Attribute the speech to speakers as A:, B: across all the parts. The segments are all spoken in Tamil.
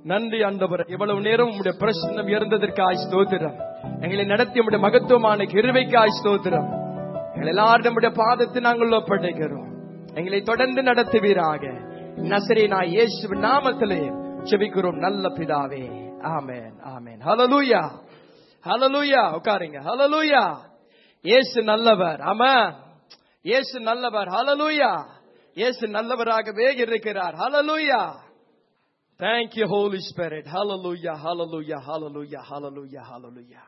A: நன்றி ஆண்டவர் இவ்வளவு நேரம் உம்முடைய பிரசன்னம் இருந்ததற்காய் ஸ்தோத்திரம் எங்களை நடத்தி உம்முடைய மகத்துவமான கிருபைக்காய் ஸ்தோத்திரம் எங்கள் எல்லாரும் நம்முடைய பாதத்தை நாங்கள் ஒப்படைக்கிறோம் எங்களை தொடர்ந்து நடத்துவீராக நசரேனா இயேசு நாமத்திலே செபிக்கிறோம் நல்ல பிதாவே ஆமென் ஆமென் ஹalleluya ஹalleluya உட்காருங்க ஹalleluya இயேசு நல்லவர் ஆமென் இயேசு நல்லவர் ஹalleluya இயேசு நல்லவராகவே இருக்கிறார் ஹalleluya Thank you Holy Spirit hallelujah hallelujah hallelujah hallelujah hallelujah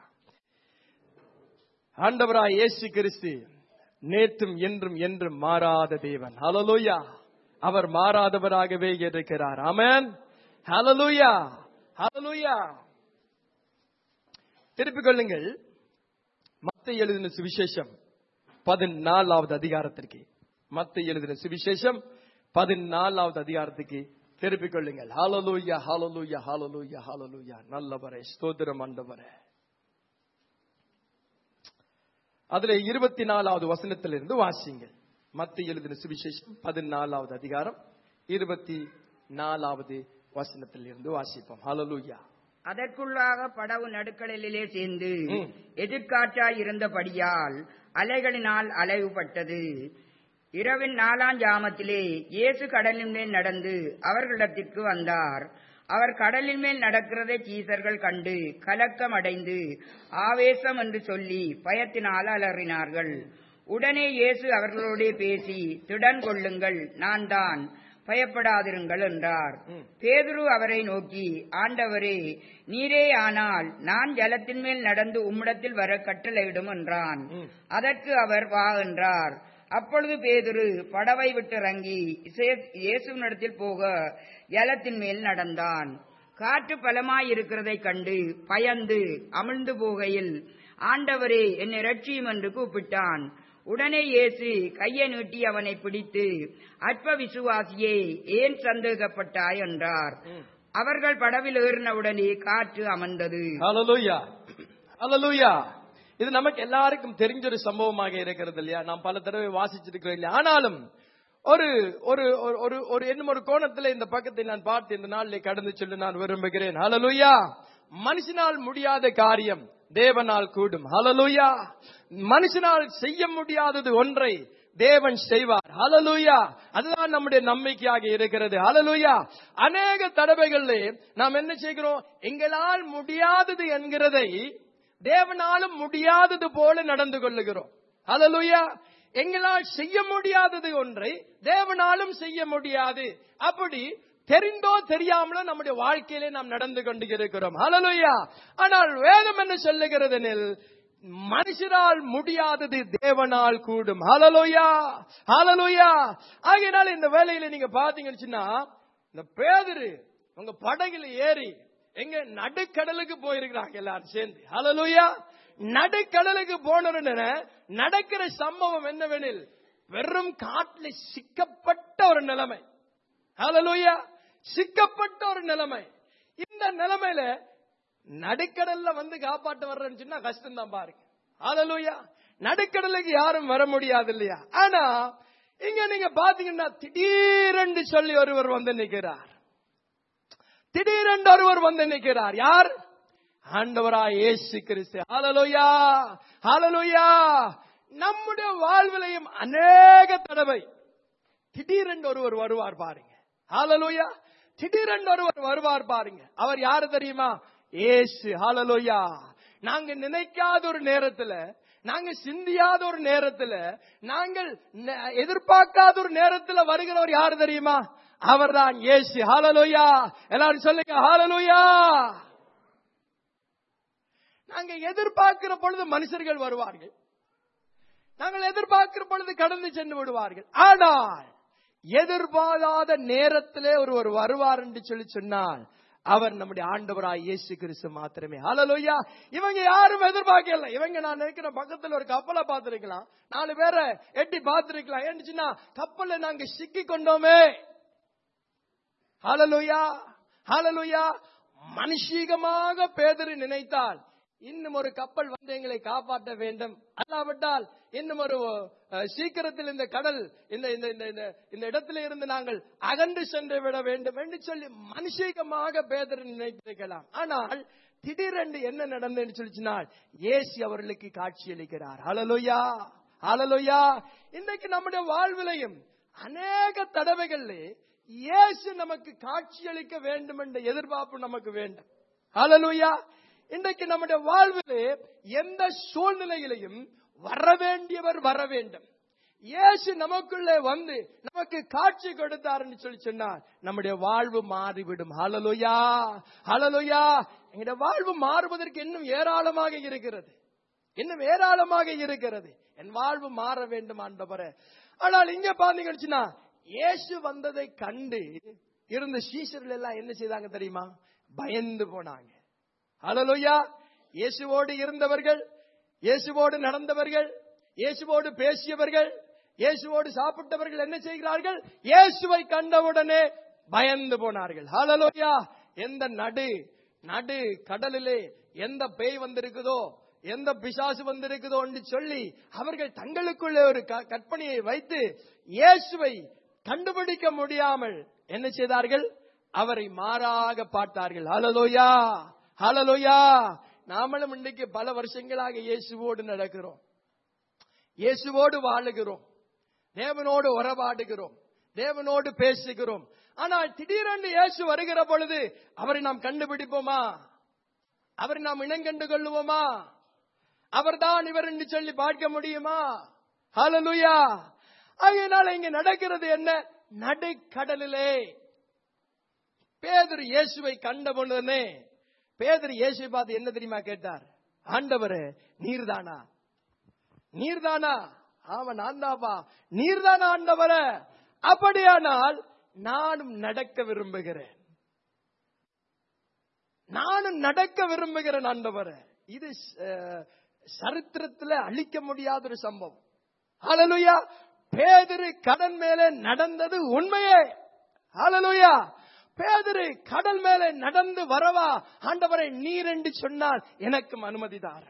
A: ஆண்டவராய் இயேசு கிறிஸ்து நேற்றும் என்றும் என்றும் மாறாத தேவன் ஹalleluya அவர் மாறாதவராகவே இருக்கிறார் ஆமென் ஹalleluya ஹalleluya திருப்பிக் கொள்ளுங்கள் மத்த எழுதின சுவிசேஷம் பதினாலாவது அதிகாரத்திற்கு மத்த எழுதின சுவிசேஷம் பதினாலாவது அதிகாரத்துக்கு திருப்பிக் கொள்ளுங்கள் ஹalleluya ஹalleluya ஹalleluya ஹalleluya நல்லவரே ஸ்தோத்திரம் ஆண்டவரே அதுல இருபத்தி நாலாவது வசனத்திலிருந்து வாசிங்கள் மத்த எழுதின சுவிசேஷம் பதினாலாவது அதிகாரம் இருபத்தி நாலாவது வசனத்திலிருந்து வாசிப்போம் ஹalleluya
B: அதற்குள்ளாக படவு நடுக்கடலிலே சேர்ந்து
A: ம்.
B: எதிர்காற்றாய் இருந்தபடியால் அலைகளினால் அலைவுபட்டது இரவின் நாலாம் ஜாமத்திலே இயேசு கடலின் மேல் நடந்து அவர்களிடத்திற்கு வந்தார் அவர் கடலின் மேல் நடக்கிறதை சீசர்கள் கண்டு கலக்கம் அடைந்து ஆவேசம் என்று சொல்லி பயத்தினால் அலறினார்கள் உடனே இயேசு அவர்களோடே பேசி திடன் கொள்ளுங்கள் நான் தான் பயப்படாதிருங்கள் என்றார் பேதுரு அவரை நோக்கி ஆண்டவரே நீரே ஆனால் நான் ஜலத்தின் மேல் நடந்து உம்மிடத்தில் வர கட்டளையிடும் என்றான் அதற்கு அவர் வா என்றார் அப்பொழுது பேதுரு படவை விட்டு இறங்கி இசே- இயேசுவினிடத்தில் போக ஜலத்தின் மேல் நடந்தான் காற்று பலமாயிருக்கிறதைக் கண்டு பயந்து அமிழ்ந்து போகையில் ஆண்டவரே என்னை ரட்சியும் என்று கூப்பிட்டான் உடனே இயேசு கையை நீட்டி அவனை பிடித்து அற்ப விசுவாசியே ஏன் சந்தேகப்பட்டாய் என்றார் அவர்கள் படவில் ஏறினவுடனே காற்று அமர்ந்தது
A: ஹalleluya ஹalleluya இது நமக்கு எல்லாருக்கும் தெரிஞ்ச ஒரு சம்பவமாக இருக்கிறது இல்லையா நாம் பல தடவை வாசிச்சிருக்கிறோம் இல்லையா ஆனாலும் ஒரு ஒரு ஒரு- ஒரு ஒரு என்னும் ஒரு கோணத்தில் இந்த பக்கத்தை நான் பார்த்து இந்த நாளிலே கடந்து செல்ல நான் விரும்புகிறேன் ஹalleluya மனுஷனால் முடியாத காரியம் தேவனால் கூடும் ஹalleluya மனுஷனால் செய்ய முடியாதது ஒன்றை தேவன் செய்வார் ஹalleluya அதுதான் நம்முடைய நம்பிக்கையாக இருக்கிறது ஹalleluya அநேக தடவைகளிலே நாம் என்ன செய்கிறோம் எங்களால் முடியாதது என்கிறதை தேவனாலும் முடியாதது போல நடந்து கொள்ளுகிறோம் ஹalleluya எங்களால் செய்ய முடியாதது ஒன்றை தேவனாலும் செய்ய முடியாது அப்படி தெரிந்தோ தெரியாமலோ நம்முடைய வாழ்க்கையிலே நாம் நடந்து கொண்டு இருக்கிறோம் ஹalleluya ஆனால் வேதம் என்ன சொல்லுகிறது எனில் மனுஷரால் முடியாதது தேவனால் கூடும் ஹalleluya ஹalleluya ஆகையினால இந்த வேலையில நீங்க பாத்தீங்கன்னு சொன்னா, இந்த பேதுரு உங்க படகுல ஏறி எங்க நடுக்கடலுக்கு போயிருக்கிறாங்க எல்லாரும் சேர்ந்து ஹalleluya நடுக்கடலுக்கு போனோன்னு நடக்கிற சம்பவம் என்னவெனில் வெறும் காட்டுல சிக்கப்பட்ட ஒரு நிலைமை ஹalleluya சிக்கப்பட்ட ஒரு நிலைமை இந்த நிலைமையில நடுக்கடல்ல வந்து காப்பாற்ற வர்றேன்னு சொன்னா கஷ்டம் தான் பாருங்க ஹalleluya நடுக்கடலுக்கு யாரும் வர முடியாது இல்லையா ஆனா இங்க நீங்க பாத்தீங்கன்னா திடீரென்று சொல்லி ஒருவர் வந்து நிக்கிறார் திடீரென்று ஒருவர் வந்து நிற்கிறார் யார் ஆண்டவராய் இயேசு கிறிஸ்து ஹalleluya ஹalleluya நம்முடைய வாழ்விலையும் அநேக தடவை திடீரென்று ஒருவர் வருவார் பாருங்க ஹalleluya திடீரென்று ஒருவர் வருவார் பாருங்க அவர் யாரு தெரியுமா இயேசு ஹalleluya நாங்க நினைக்காத ஒரு நேரத்துல நாங்க சிந்தியாத ஒரு நேரத்துல நாங்கள் ந- எதிர்பார்க்காத ஒரு நேரத்துல வருகிறவர் யாரு தெரியுமா அவர்தான் இயேசு ஹalleluya எல்லாரும் சொல்லுங்க ஹalleluya நாங்க எதிர்பார்க்கிற பொழுது மனுஷர்கள் வருவார்கள் நாங்கள் எதிர்பார்க்கிற பொழுது கடந்து சென்று விடுவார்கள் ஆனால் எதிர்பாராத நேரத்திலே ஒருவர் வருவார் என்று சொல்லி சொன்னால் அவர் நம்முடைய ஆண்டவராய் இயேசு கிறிஸ்து மாத்திரமே ஹalleluya இவங்க யாரும் எதிர்பார்க்கல இவங்க நான் நினைக்கிற பக்கத்துல ஒரு கப்பலை பார்த்திருக்கலாம் நாலு பேரை எட்டி பார்த்திருக்கலாம் ஏன்னுச்சுன்னா கப்பல்ல நாங்க சிக்கி கொண்டோமே ஹalleluya ஹalleluya மனுஷீகமாக பேதரு நினைத்தால் இன்னும் ஒரு கப்பல் வந்து எங்களை காப்பாற்ற வேண்டும் அல்லாவிட்டால் இன்னும் ஒரு அஹ், சீக்கிரத்தில் இந்த கடல் இந்த இந்த இந்த இந்த- இந்த இடத்துல இருந்து நாங்கள் அகன்று சென்று விட வேண்டும் என்று சொல்லி மனுஷிகமாக பேதர் நினைத்திருக்கலாம் ஆனால் திடீரென்று என்ன நடந்ததுன்னு சொல்லிச்சுனால் இயேசு அவர்களுக்கு காட்சியளிக்கிறார் ஹalleluya ஹalleluya இன்னைக்கு நம்முடைய வாழ்விலையும் அநேக தடவைகளிலே இயேசு நமக்கு காட்சியளிக்க வேண்டும் என்ற எதிர்பார்ப்பு நமக்கு வேண்டும் ஹalleluya இன்றைக்கு நம்முடைய வாழ்விலே எந்த சூழ்நிலையிலையும் வர வேண்டியவர் வர வேண்டும் இயேசு நமக்குள்ளே வந்து நமக்கு காட்சி கொடுத்தாருன்னு சொல்லி சொன்னார் நம்முடைய வாழ்வு மாறிவிடும் ஹalleluya ஹalleluya எங்களுடைய வாழ்வு மாறுவதற்கு இன்னும் ஏராளமாக இருக்கிறது இன்னும் ஏராளமாக இருக்கிறது என் வாழ்வு மாற வேண்டும் ஆண்டவரே ஆனால் இங்க பாத்தீங்கன்னா இயேசு வந்ததை கண்டு இருந்த சீஷர்கள் எல்லாம் என்ன செய்தாங்க தெரியுமா பயந்து போனாங்க ஹalleluya இயேசுவோடு இருந்தவர்கள் இயேசுவோடு நடந்தவர்கள் இயேசுவோடு பேசியவர்கள் இயேசுவோடு சாப்பிட்டவர்கள் என்ன செய்கிறார்கள் இயேசுவை கண்டவுடனே பயந்து போனார்கள் ஹalleluya எந்த நடு நடு கடலிலே எந்த பேய் வந்திருக்குதோ எந்த பிசாசு வந்திருக்குதோ என்று சொல்லி அவர்கள் தங்களுக்குள்ளே ஒரு க- கற்பனையை வைத்து இயேசுவை கண்டுபிடிக்க முடியாமல் என்ன செய்தார்கள் அவரை மாறாக பார்த்தார்கள் ஹalleluya ஹalleluya நாமளும் இன்றைக்கு பல வருஷங்களாக இயேசுவோடு நடக்கிறோம் இயேசுவோடு வாழுகிறோம் தேவனோடு உறவாடுகிறோம் தேவனோடு பேசுகிறோம் ஆனால் திடீரென்று இயேசு வருகிற பொழுது அவரை நாம் கண்டுபிடிப்போமா அவரை நாம் இனங்கண்டு கொள்ளுவோமா அவர்தான் இவர் என்று சொல்லி பார்க்க முடியுமா ஹalleluya ஆகையினால இங்க நடக்கிறது என்ன நடுக்கடலிலே பேதர் இயேசுவை கண்ட பொழுதுனே பேதர் இயேசுவை பார்த்து என்ன தெரியுமா கேட்டார் ஆண்டவரே நீர்தானா நீர்தானா ஆமா நான் தாப்பா நீர்தானா ஆண்டவரே அப்படியானால் நானும் நடக்க விரும்புகிறேன் நானும் நடக்க விரும்புகிறேன் ஆண்டவரே இது அஹ், சரித்திரத்துல அழிக்க முடியாத ஒரு சம்பவம் ஹalleluya பேதுரு கடல் மேலே நடந்தது உண்மையே ஹalleluya பேதுரு கடல் மேலே நடந்து வரவா ஆண்டவரை நீர் என்று சொன்னால் எனக்கும் அனுமதி தாரன்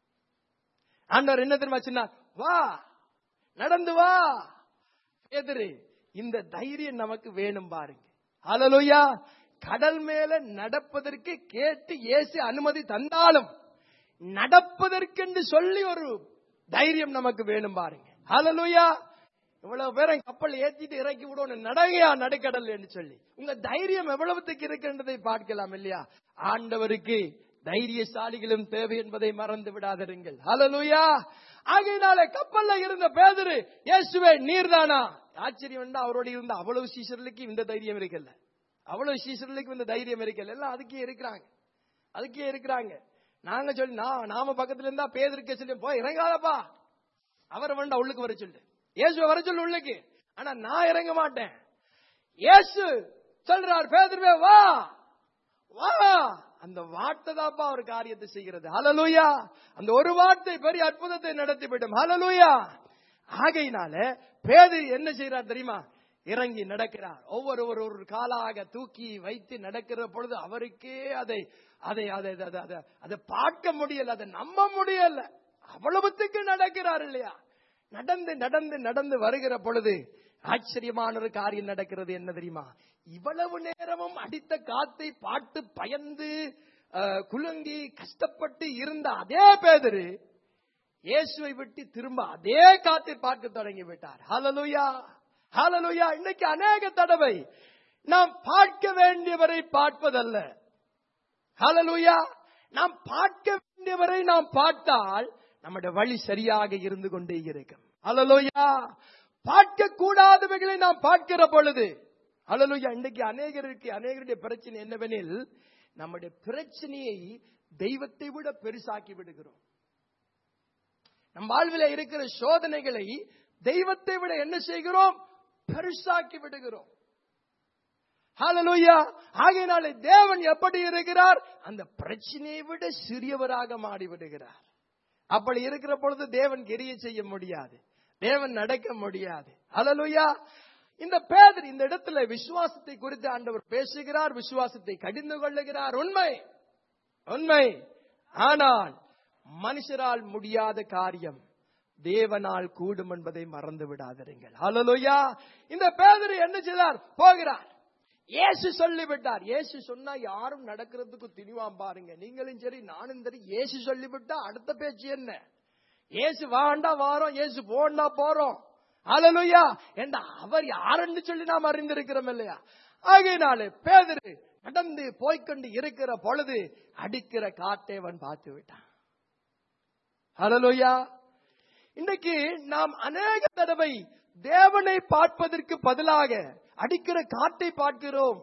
A: ஆண்டவர் என்ன தெரியுமா சொன்னார் வா நடந்து வா பேதுரு இந்த தைரியம் நமக்கு வேணும் பாருங்க ஹalleluya கடல் மேல நடப்பதற்கு கேட்டு இயேசு அனுமதி தந்தாலும் நடப்பதற்கென்று சொல்லி ஒரு தைரியம் நமக்கு வேணும் பாருங்க ஹalleluya இவ்வளவு பேரை கப்பல் ஏத்திட்டு இறக்கி விடணும் நடகையா நடுக்கடல் என்று சொல்லி உங்க தைரியம் எவ்வளவுத்துக்கு இருக்கின்றதை பார்க்கலாம் இல்லையா ஆண்டவருக்கு தைரியசாலிகளும் தேவை என்பதை மறந்து விடாதிருங்கள் ஹalleluya ஆகையினால கப்பல்ல இருந்த பேதுரு இயேசுவே நீர்தானா ஆச்சரியம் என்ன அவரோட இருந்த அவ்வளவு சீசர்களுக்கு இந்த தைரியம் இருக்கல அவ்வளவு சீசர்களுக்கு இந்த தைரியம் இருக்கல எல்லாம் அதுக்கே இருக்கிறாங்க அதுக்கே இருக்கிறாங்க நாங்க சொல்லி நான் நாம பக்கத்துல இருந்தா பேதருக்கு சொல்லி போய் இறங்காதப்பா அவரை வேண்டா உள்ளுக்கு வர சொல்லு இயேசு வர சொல்லு உள்ளுக்கு ஆனா நான் இறங்க மாட்டேன் இயேசு சொல்றார் பேதுருவே வா வா அந்த வார்த்தை தான்ப்பா ஒரு காரியத்தை செய்கிறது ஹalleluya அந்த ஒரு வார்த்தை பெரிய அற்புதத்தை நடத்திவிடும் ஹalleluya ஆகையினால பேது என்ன செய்றார் தெரியுமா இறங்கி நடக்கிறார் ஒவ்வொரு ஒரு ஒரு காலாக தூக்கி வைத்து நடக்கிற பொழுது அவருக்கே அதை அதை அதை அதை- அதை அதை பார்க்க முடியல அதை நம்ப முடியல அவ்வளவுத்துக்கு நடக்கிறார் இல்லையா நடந்து நடந்து நடந்து வருகிற பொழுது ஆச்சரியமான ஒரு காரியம் நடக்கிறது என்ன தெரியுமா இவ்வளவு நேரமும் அடித்த காத்தை பாட்டு பயந்து அஹ், குலுங்கி கஷ்டப்பட்டு இருந்த அதே பேதரு இயேசுவை விட்டு திரும்ப அதே காத்தை பார்க்க தொடங்கி விட்டார் ஹalleluya ஹalleluya இன்னைக்கு அநேக தடவை நாம் பார்க்க வேண்டியவரை பார்ப்பதல்ல ஹalleluya நாம் பார்க்க வேண்டியவரை நாம் பார்த்தால் நம்முடைய வழி சரியாக இருந்து கொண்டே இருக்கும் ஹalleluya பார்க்க கூடாதவைகளை நாம் பார்க்கிற பொழுது ஹalleluya இன்னைக்கு அநேகருக்கு அநேகருடைய பிரச்சனை என்னவெனில் நம்முடைய பிரச்சனையை தெய்வத்தை விட பெருசாக்கி விடுகிறோம் நம் வாழ்வில இருக்கிற சோதனைகளை தெய்வத்தை விட என்ன செய்கிறோம் பெருசாக்கி விடுகிறோம் ஹalleluya ஆகையினாலே தேவன் எப்படி இருக்கிறார் அந்த பிரச்சனையை விட சிறியவராக மாறி விடுகிறார் அப்படி இருக்கிற பொழுது தேவன் கிரிய செய்ய முடியாது தேவன் நடக்க முடியாது ஹalleluya இந்த பேதர் இந்த இடத்துல விசுவாசத்தை குறித்து ஆண்டவர் பேசுகிறார் விசுவாசத்தை கடிந்து கொள்ளுகிறார் உண்மை உண்மை ஆனால் மனுஷரால் முடியாத காரியம் தேவனால் கூடும் என்பதை மறந்து விடாதிருங்கள் ஹalleluya இந்த பேதுரு என்ன செய்தார் போகிறார் இயேசு சொல்லிவிட்டார் இயேசு சொன்னா யாரும் நடக்கிறதுக்கு திணிவாம் பாருங்க நீங்களும் சரி நானும் சரி இயேசு சொல்லிவிட்டா அடுத்த பேச்சு என்ன இயேசு வாண்டா வாரோம் இயேசு போண்டா போறோம் ஹalleluya என்ற அவர் யாருன்னு சொல்லி நாம் அறிந்திருக்கிறோம் இல்லையா ஆகையினாலே பேதுரு நடந்து போய்க்கொண்டு இருக்கிற பொழுது அடிக்கிற காட்டேவன் பார்த்து விட்டான் ஹalleluya இன்றைக்கு நாம் அநேக தடவை தேவனை பார்ப்பதற்கு பதிலாக அடிக்கிற காட்டை பார்க்கிறோம்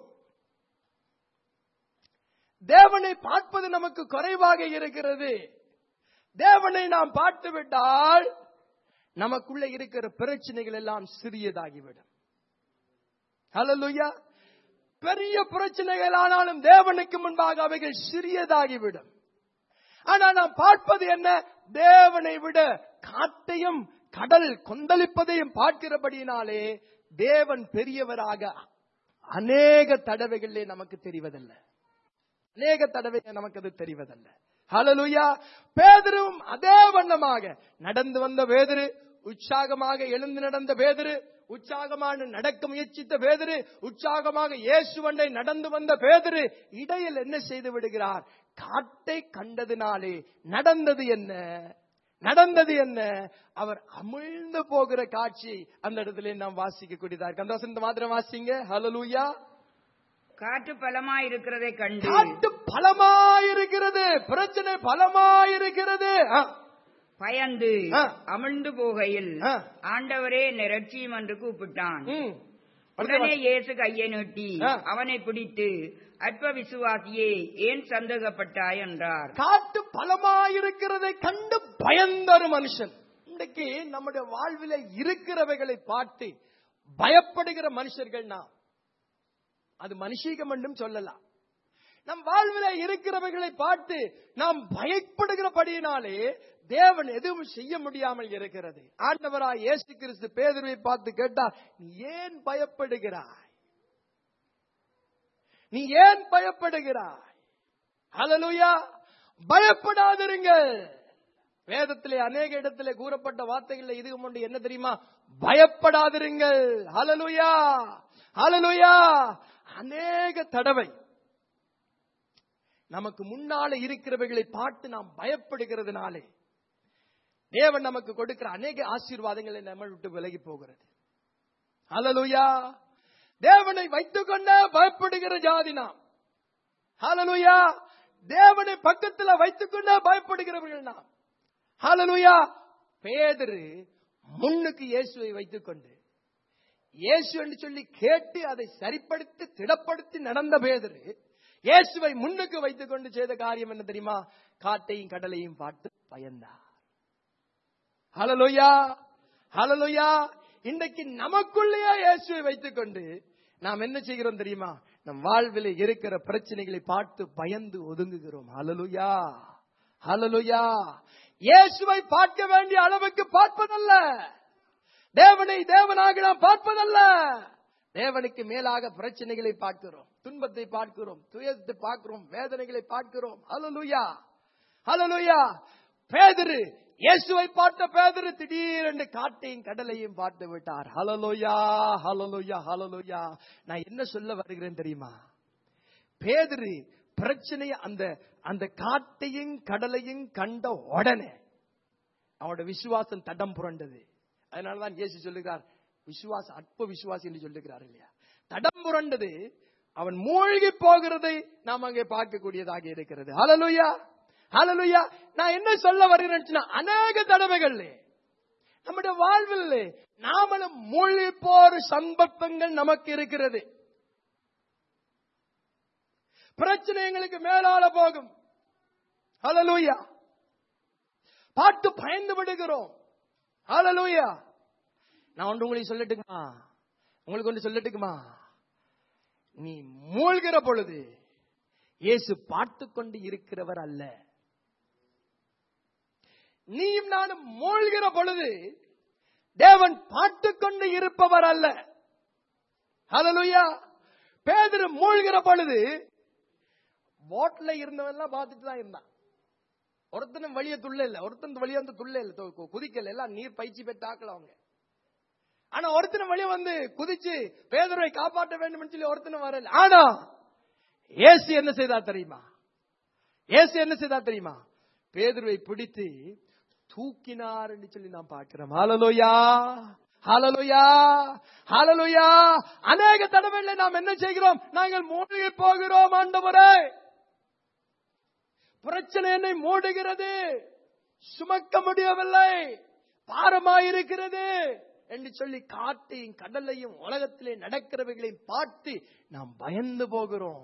A: தேவனை பார்ப்பது நமக்கு குறைவாக இருக்கிறது தேவனை நாம் பார்த்து விட்டால் நமக்குள்ள இருக்கிற பிரச்சனைகள் எல்லாம் சிறியதாகிவிடும் ஹalleluya பெரிய பிரச்சனைகள் ஆனாலும் தேவனுக்கு முன்பாக அவைகள் சிறியதாகிவிடும் ஆனா நாம் பார்ப்பது என்ன தேவனை விட காட்டையும் கடல் கொந்தளிப்பதையும் பார்க்கிறபடியினாலே தேவன் பெரியவராக அநேக தடவைகளிலே நமக்கு தெரிவதில்லை அநேக தடவை நமக்கு அது தெரிவதல்ல ஹalleluya பேதரும் அதே வண்ணமாக நடந்து வந்த பேதரு உற்சாகமாக எழுந்து நடந்த பேதரு உற்சாகமான நடக்க முயற்சித்த பேதரு உற்சாகமாக இயேசுவண்டை நடந்து வந்த பேதரு இடையில் என்ன செய்து விடுகிறார் காட்டை கண்டதினாலே நடந்தது என்ன நடந்தது என்ன அவர் அமிழ்ந்து போகிற காட்சி அந்த இடத்துல நாம் வாசிக்க கூடியதா இருக்கு அந்த வசனத்தை மாத்திரம் வாசிங்க ஹalleluya
B: காற்று பலமாய் இருக்கிறதை கண்டு
A: காட்டு பலமாயிருக்கிறது பிரச்சனை பலமாயிருக்கிறது ஆ,
B: பயந்து
A: ஆ.
B: அமிழ்ந்து போகையில்
A: ஆ.
B: ஆண்டவரே நிரட்சியும் என்று கூப்பிட்டான்
A: ம்.
B: உடனே இயேசு கையை நீட்டி
A: ஆ.
B: அவனை பிடித்து அற்ப விசுவாசியே ஏன் சந்தேகப்பட்டாய் என்றார்
A: காட்டு பலமாயிருக்கிறதை கண்டு பயந்த ஒரு மனுஷன் இன்றைக்கு நம்முடைய வாழ்வில இருக்கிறவைகளை பார்த்து பயப்படுகிற மனுஷர்கள் நாம் அது மனுஷீகம் என்றும் சொல்லலாம் நம் வாழ்வில இருக்கிறவைகளை பார்த்து நாம் பயப்படுகிறபடியினாலே தேவன் எதுவும் செய்ய முடியாமல் இருக்கிறது ஆண்டவராய் இயேசு கிறிஸ்து பேதுருவை பார்த்து கேட்டார் நீ ஏன் பயப்படுகிறாய் நீ ஏன் பயப்படுகிறாய் ஹalleluya பயப்படாதிருங்கள் வேதத்திலே அநேக இடத்திலே கூறப்பட்ட வார்த்தைகள்ல இது ஒன்று என்ன தெரியுமா பயப்படாதிருங்கள் ஹalleluya ஹalleluya அநேக தடவை நமக்கு முன்னால இருக்கிறவைகளை பார்த்து நாம் பயப்படுகிறதுனாலே தேவன் நமக்கு கொடுக்கிற அநேக ஆசீர்வாதங்களை நம்ம விட்டு விலகி போகிறது ஹalleluya தேவனை வைத்துக்கொண்டே பயப்படுகிற ஜாதி நாம் ஹalleluya தேவனை பக்கத்துல வைத்துக்கொண்டே பயப்படுகிறவர்கள் நாம் ஹalleluya பேதுரு முன்னுக்கு இயேசுவை வைத்துக்கொண்டு இயேசு என்று சொல்லி கேட்டு அதை சரிப்படுத்தி திடப்படுத்தி நடந்த பேதுரு இயேசுவை முன்னுக்கு வைத்துக் கொண்டு செய்த காரியம் என்ன தெரியுமா காட்டையும் கடலையும் பார்த்து பயந்தார் ஹalleluya ஹalleluya இன்றைக்கு நமக்குள்ளேயே இயேசுவை வைத்துக்கொண்டு நாம் என்ன செய்கிறோம் தெரியுமா நம் வாழ்வில் இருக்கிற பிரச்சனைகளை பார்த்து பயந்து ஒதுங்குகிறோம் ஹalleluya ஹalleluya இயேசுவை பார்க்க வேண்டிய அளவுக்கு பார்ப்பதல்ல தேவனை தேவனாக நாம் பார்ப்பதல்ல தேவனுக்கு மேலாக பிரச்சனைகளை பார்க்கிறோம் துன்பத்தை பார்க்கிறோம் துயரத்தை பார்க்கிறோம் வேதனைகளை பார்க்கிறோம் ஹalleluya ஹalleluya பேதுரு இயேசுவை பார்த்த பேதுரு திடீரென்று காட்டையும் கடலையும் பார்த்து விட்டார் ஹalleluya ஹalleluya ஹalleluya நான் என்ன சொல்ல வருகிறேன் தெரியுமா பேதுரு பிரச்சனைய அந்த அந்த காட்டையும் கடலையும் கண்ட உடனே அவனோட விசுவாசம் தடம் புரண்டது அதனாலதான் இயேசு சொல்லுகிறார் விசுவாசம் அற்ப விசுவாசி என்று சொல்லுகிறார் இல்லையா தடம் புரண்டது அவன் மூழ்கி போகிறதை நாம் அங்கே பார்க்கக்கூடியதாக இருக்கிறது ஹalleluya ஹalleluya நான் என்ன சொல்ல வருகிறேன் அநேக தடவைகள் நம்முடைய வாழ்வில் நாமளும் மூழ்கி போற சந்தர்ப்பங்கள் நமக்கு இருக்கிறது பிரச்சனை எங்களுக்கு மேலால போகும் ஹalleluya பார்த்து பயந்து விடுகிறோம் ஹalleluya நான் ஒன்று உங்களுக்கு சொல்லட்டுமா உங்களுக்கு ஒன்று சொல்லட்டுமா நீ மூழ்கிற பொழுது இயேசு பார்த்து கொண்டு இருக்கிறவர் அல்ல நீயும் நானும் மூழ்கிற பொழுது தேவன் பார்த்து கொண்டு இருப்பவர் அல்ல ஹalleluya பேதுரு மூழ்கிற பொழுது போட்ல இருந்தவன் எல்லாம் பார்த்துட்டு தான் இருந்தான் ஒருத்தனும் வழிய துள்ள இல்ல ஒருத்தன் வழியா வந்து துள்ள இல்ல து- கு- குதிக்கல எல்லாம் நீர் பயிற்சி பெற்றாக்கல அவங்க ஆனா ஒருத்தன் வழிய வந்து குதிச்சு பேதரை காப்பாற்ற வேண்டும் சொல்லி ஒருத்தனும் வரல ஆனா ஏசு என்ன செய்தா தெரியுமா ஏசு என்ன செய்தா தெரியுமா பேதுருவை பிடித்து தூக்கினார் என்று சொல்லி நாம் பார்க்கிறோம் ஹalleluya ஹalleluya ஹalleluya அநேக தடவைகளை நாம் என்ன செய்கிறோம் நாங்கள் மூழ்கி போகிறோம் ஆண்டவரே பிரச்சனை என்னை மூடுகிறது சுமக்க முடியவில்லை பாரமாயிருக்கிறது என்று சொல்லி காட்டையும் கடலையும் உலகத்திலே நடக்கிறவைகளையும் பார்த்து நாம் பயந்து போகிறோம்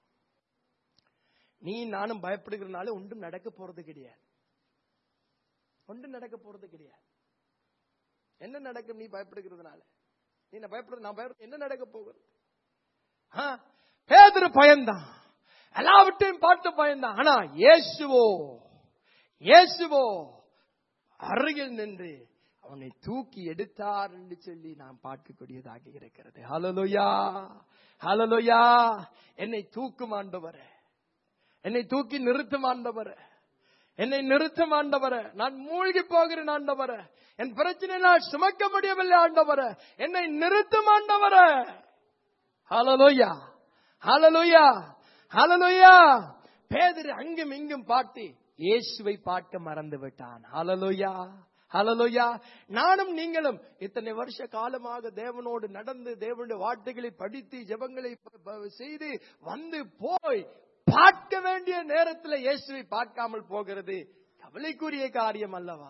A: நீ நானும் பயப்படுகிறனால ஒன்றும் நடக்க போறது கிடையாது ஒன்றும் நடக்க போறது கிடையாது என்ன நடக்கும் நீ பயப்படுகிறதுனால நீ நான் பயப்படுறது நான் பயப்பட என்ன நடக்க போகிறது ஆ, பேதுரு பயந்தான் எல்லாவற்றையும் பார்த்து பயந்தான் ஆனா இயேசுவோ இயேசுவோ அருகில் நின்று அவனை தூக்கி எடுத்தார் என்று சொல்லி நாம் பார்க்கக்கூடியதாக இருக்கிறது ஹalleluya ஹalleluya என்னை தூக்கும் ஆண்டவரே என்னை தூக்கி நிறுத்தும் ஆண்டவரே என்னை நிறுத்தும் ஆண்டவரே நான் மூழ்கி போகிறேன் ஆண்டவரே என் பிரச்சனை நான் சுமக்க முடியவில்லை ஆண்டவரே என்னை நிறுத்தும் ஆண்டவரே ஹalleluya ஹalleluya ஹalleluya பேதுரு அங்கும் இங்கும் பார்த்து இயேசுவை பார்க்க மறந்து விட்டான் ஹalleluya ஹalleluya நானும் நீங்களும் இத்தனை வருஷ காலமாக தேவனோடு நடந்து தேவனுடைய வார்த்தைகளை படித்து ஜெபங்களை ப- ப- செய்து வந்து போய் பார்க்க வேண்டிய நேரத்தில் இயேசுவை பார்க்காமல் போகிறது கவலைக்குரிய காரியம் அல்லவா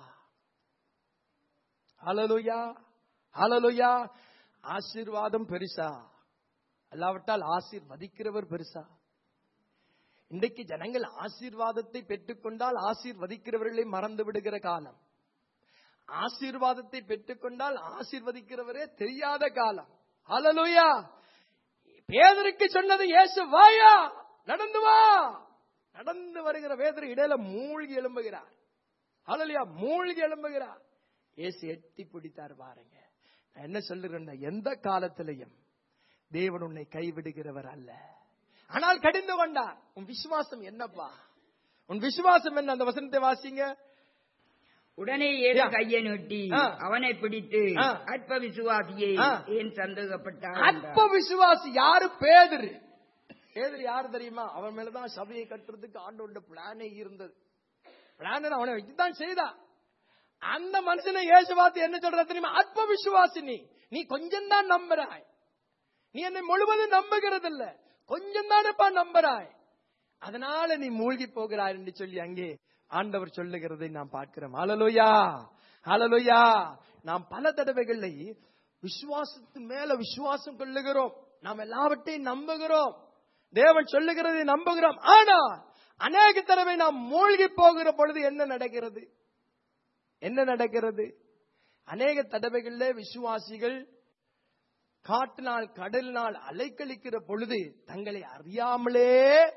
A: ஹalleluya ஹalleluya ஆசீர்வாதம் பெருசா அல்லாவிட்டால் ஆசீர்வதிக்கிறவர் பெருசா இன்றைக்கு ஜனங்கள் ஆசீர்வாதத்தை பெற்றுக்கொண்டால் ஆசீர்வதிக்கிறவர்களை மறந்து விடுகிற காலம் ஆசீர்வாதத்தை பெற்றுக்கொண்டால் ஆசீர்வதிக்கிறவரே தெரியாத காலம் ஹalleluya பேதருக்கு சொன்னது இயேசு வாயா நடந்து வா நடந்து வருகிற வேதர் இடையில மூழ்கி எழும்புகிறார் ஹalleluya மூழ்கி எழும்புகிறார் இயேசு எட்டி பிடித்தார் பாருங்க நான் என்ன சொல்லுகிறேன் எந்த காலத்திலையும் தேவன் உன்னை கைவிடுகிறவர் அல்ல ஆனால் கடிந்து கொண்டார் உன் விசுவாசம் என்னப்பா உன் விசுவாசம் என்ன அந்த வசனத்தை வாசிங்க
B: உடனே ஏது
A: யா.
B: கையை நீட்டி
A: ஆ.
B: அவனை பிடித்து
A: ஆ.
B: அற்ப விசுவாசியை
A: ஆ.
B: ஏன் சந்தேகப்பட்டார்
A: அற்ப விசுவாசி யாரு பேதுரு பேதுரு யாரு தெரியுமா அவன் மேலதான் சபையை கட்டுறதுக்கு ஆண்டோட பிளானே இருந்தது பிளான் அவனை வச்சுதான் செய்தான் அந்த மனுஷனை இயேசு பார்த்து என்ன சொல்ற தெரியுமா அற்ப விசுவாசி நீ நீ கொஞ்சம் தான் நம்புறாய் நீ என்னை முழுவதும் நம்புகிறது இல்ல கொஞ்சம் தானப்பா நம்புறாய் அதனால நீ மூழ்கி போகிறாய் என்று சொல்லி அங்கே ஆண்டவர் சொல்லுகிறதை நாம் பார்க்கிறோம் ஹalleluya ஹalleluya நாம் பல தடவைகளை விசுவாசத்தின் மேல விசுவாசம் கொள்ளுகிறோம் நாம் எல்லாவற்றையும் நம்புகிறோம் தேவன் சொல்லுகிறதை நம்புகிறோம் ஆனா அநேக தடவை நாம் மூழ்கி போகிற பொழுது என்ன நடக்கிறது என்ன நடக்கிறது அநேக தடவைகளிலே விசுவாசிகள் காட்டினால் கடலினால் அலைக்கழிக்கிற பொழுது தங்களை அறியாமலே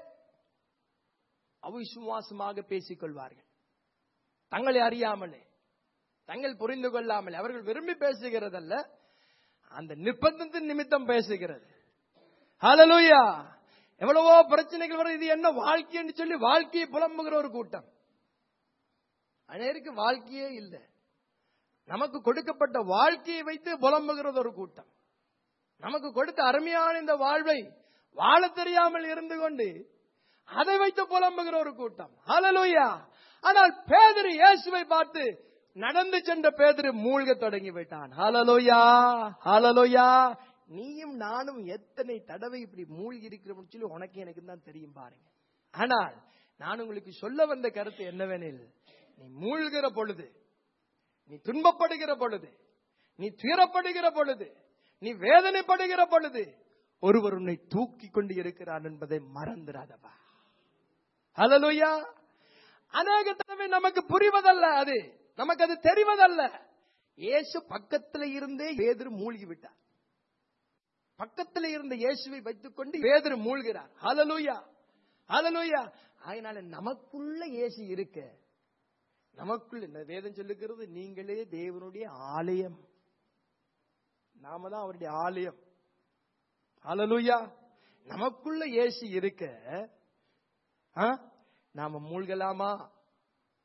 A: அவிசுவாசமாக பேசிக் கொள்வார்கள் தங்களை அறியாமலே தங்கள் புரிந்து கொள்ளாமலே அவர்கள் விரும்பி பேசுகிறதல்ல அந்த நிர்பந்தத்தின் நிமித்தம் பேசுகிறது ஹalleluya எவ்வளவோ பிரச்சனைகள் வரும் இது என்ன வாழ்க்கைன்னு சொல்லி வாழ்க்கையை புலம்புகிற ஒரு கூட்டம் அநேருக்கு வாழ்க்கையே இல்லை நமக்கு கொடுக்கப்பட்ட வாழ்க்கையை வைத்து புலம்புகிறது ஒரு கூட்டம் நமக்கு கொடுத்த அருமையான இந்த வாழ்வை வாழ தெரியாமல் இருந்து கொண்டு அதை வைத்து புலம்புகிற ஒரு கூட்டம் ஹalleluya ஆனால் பேதுரு இயேசுவை பார்த்து நடந்து சென்ற பேதுரு மூழ்க தொடங்கி விட்டான் ஹalleluya ஹalleluya நீயும் நானும் எத்தனை தடவை இப்படி மூழ்கி இருக்கிறோம்னு சொல்லி உனக்கு எனக்கு தான் தெரியும் பாருங்க ஆனால் நான் உங்களுக்கு சொல்ல வந்த கருத்து என்னவெனில் நீ மூழ்கிற பொழுது நீ துன்பப்படுகிற பொழுது நீ துயரப்படுகிற பொழுது நீ வேதனைப்படுகிற பொழுது ஒருவர் உன்னை தூக்கி கொண்டு இருக்கிறார் என்பதை மறந்துடாதவா ஹalleluya அநேக தடவை நமக்கு புரிவதல்ல அது நமக்கு அது தெரிவதல்ல இயேசு பக்கத்துல இருந்தே பேதுரு மூழ்கி விட்டார் பக்கத்துல இருந்த இயேசுவை வைத்துக்கொண்டு பேதுரு மூழ்கிறார் ஹalleluya ஹalleluya அதனால நமக்குள்ள இயேசு இருக்க நமக்குள்ள இந்த வேதம் சொல்லுகிறது நீங்களே தேவனுடைய ஆலயம் நாம தான் அவருடைய ஆலயம் ஹalleluya நமக்குள்ள இயேசு இருக்க ஆ? நாம மூழ்கலாமா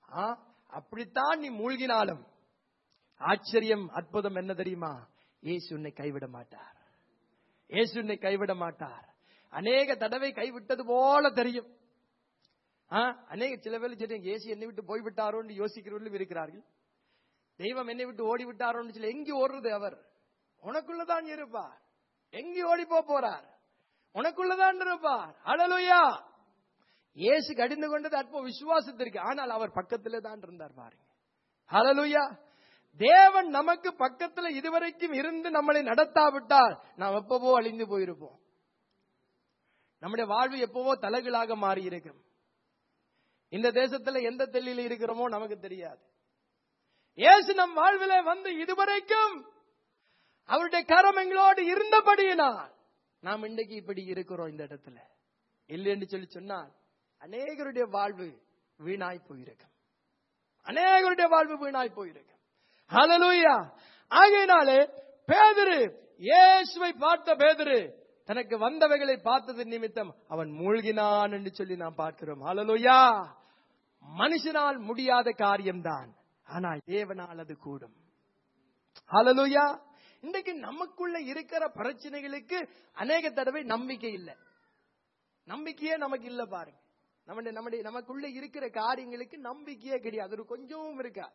A: ஆ, அப்படித்தான் நீ மூழ்கினாலும் ஆச்சரியம் அற்புதம் என்ன தெரியுமா இயேசு உன்னை கைவிட மாட்டார் இயேசு உன்னை கைவிட மாட்டார் அநேக தடவை கைவிட்டது போல தெரியும் ஆ, அநேக சில பேர் சரி இயேசு என்னை விட்டு போய்விட்டாரோன்னு யோசிக்கிறவர்களும் இருக்கிறார்கள் தெய்வம் என்னை விட்டு ஓடி விட்டாரோன்னு சொல்லி எங்கே ஓடுறது அவர் உனக்குள்ளதான் இருப்பார் எங்கே ஓடி போக போறார் உனக்குள்ளதான் இருப்பார் அழலுயா இயேசு கடிந்து கொண்டது அற்ப விசுவாசத்திற்கு ஆனால் அவர் பக்கத்திலே தான் இருந்தார் பாருங்க ஹalleluya தேவன் நமக்கு பக்கத்துல இதுவரைக்கும் இருந்து நம்மளை நடத்தாவிட்டால் நாம் எப்பவோ அழிந்து போயிருப்போம் நம்முடைய வாழ்வு எப்பவோ தலைகளாக மாறி இருக்கும் இந்த தேசத்துல எந்த தெல்லில இருக்கிறோமோ நமக்கு தெரியாது இயேசு நம் வாழ்விலே வந்து இதுவரைக்கும் அவருடைய கரம் எங்களோடு இருந்தபடியினால் நாம் இன்றைக்கு இப்படி இருக்கிறோம் இந்த இடத்துல இல்லைன்னு சொல்லி சொன்னால் அநேகருடைய வாழ்வு வீணாய் போயிருக்கும் அநேகருடைய வாழ்வு வீணாய் போயிருக்கும் ஹalleluya ஆகையினாலே பேதுரு இயேசுவை பார்த்த பேதுரு தனக்கு வந்தவைகளை பார்த்தது நிமித்தம் அவன் மூழ்கினான் என்று சொல்லி நாம் பார்க்கிறோம் ஹalleluya மனுஷனால் முடியாத காரியம்தான் ஆனால் தேவனால் அது கூடும் ஹalleluya இன்றைக்கு நமக்குள்ள இருக்கிற பிரச்சனைகளுக்கு அநேக தடவை நம்பிக்கை இல்லை நம்பிக்கையே நமக்கு இல்ல பாருங்க நம்முடைய நம்முடைய நமக்குள்ள இருக்கிற காரியங்களுக்கு நம்பிக்கையே கிடையாது ஒரு கொஞ்சமும் இருக்காது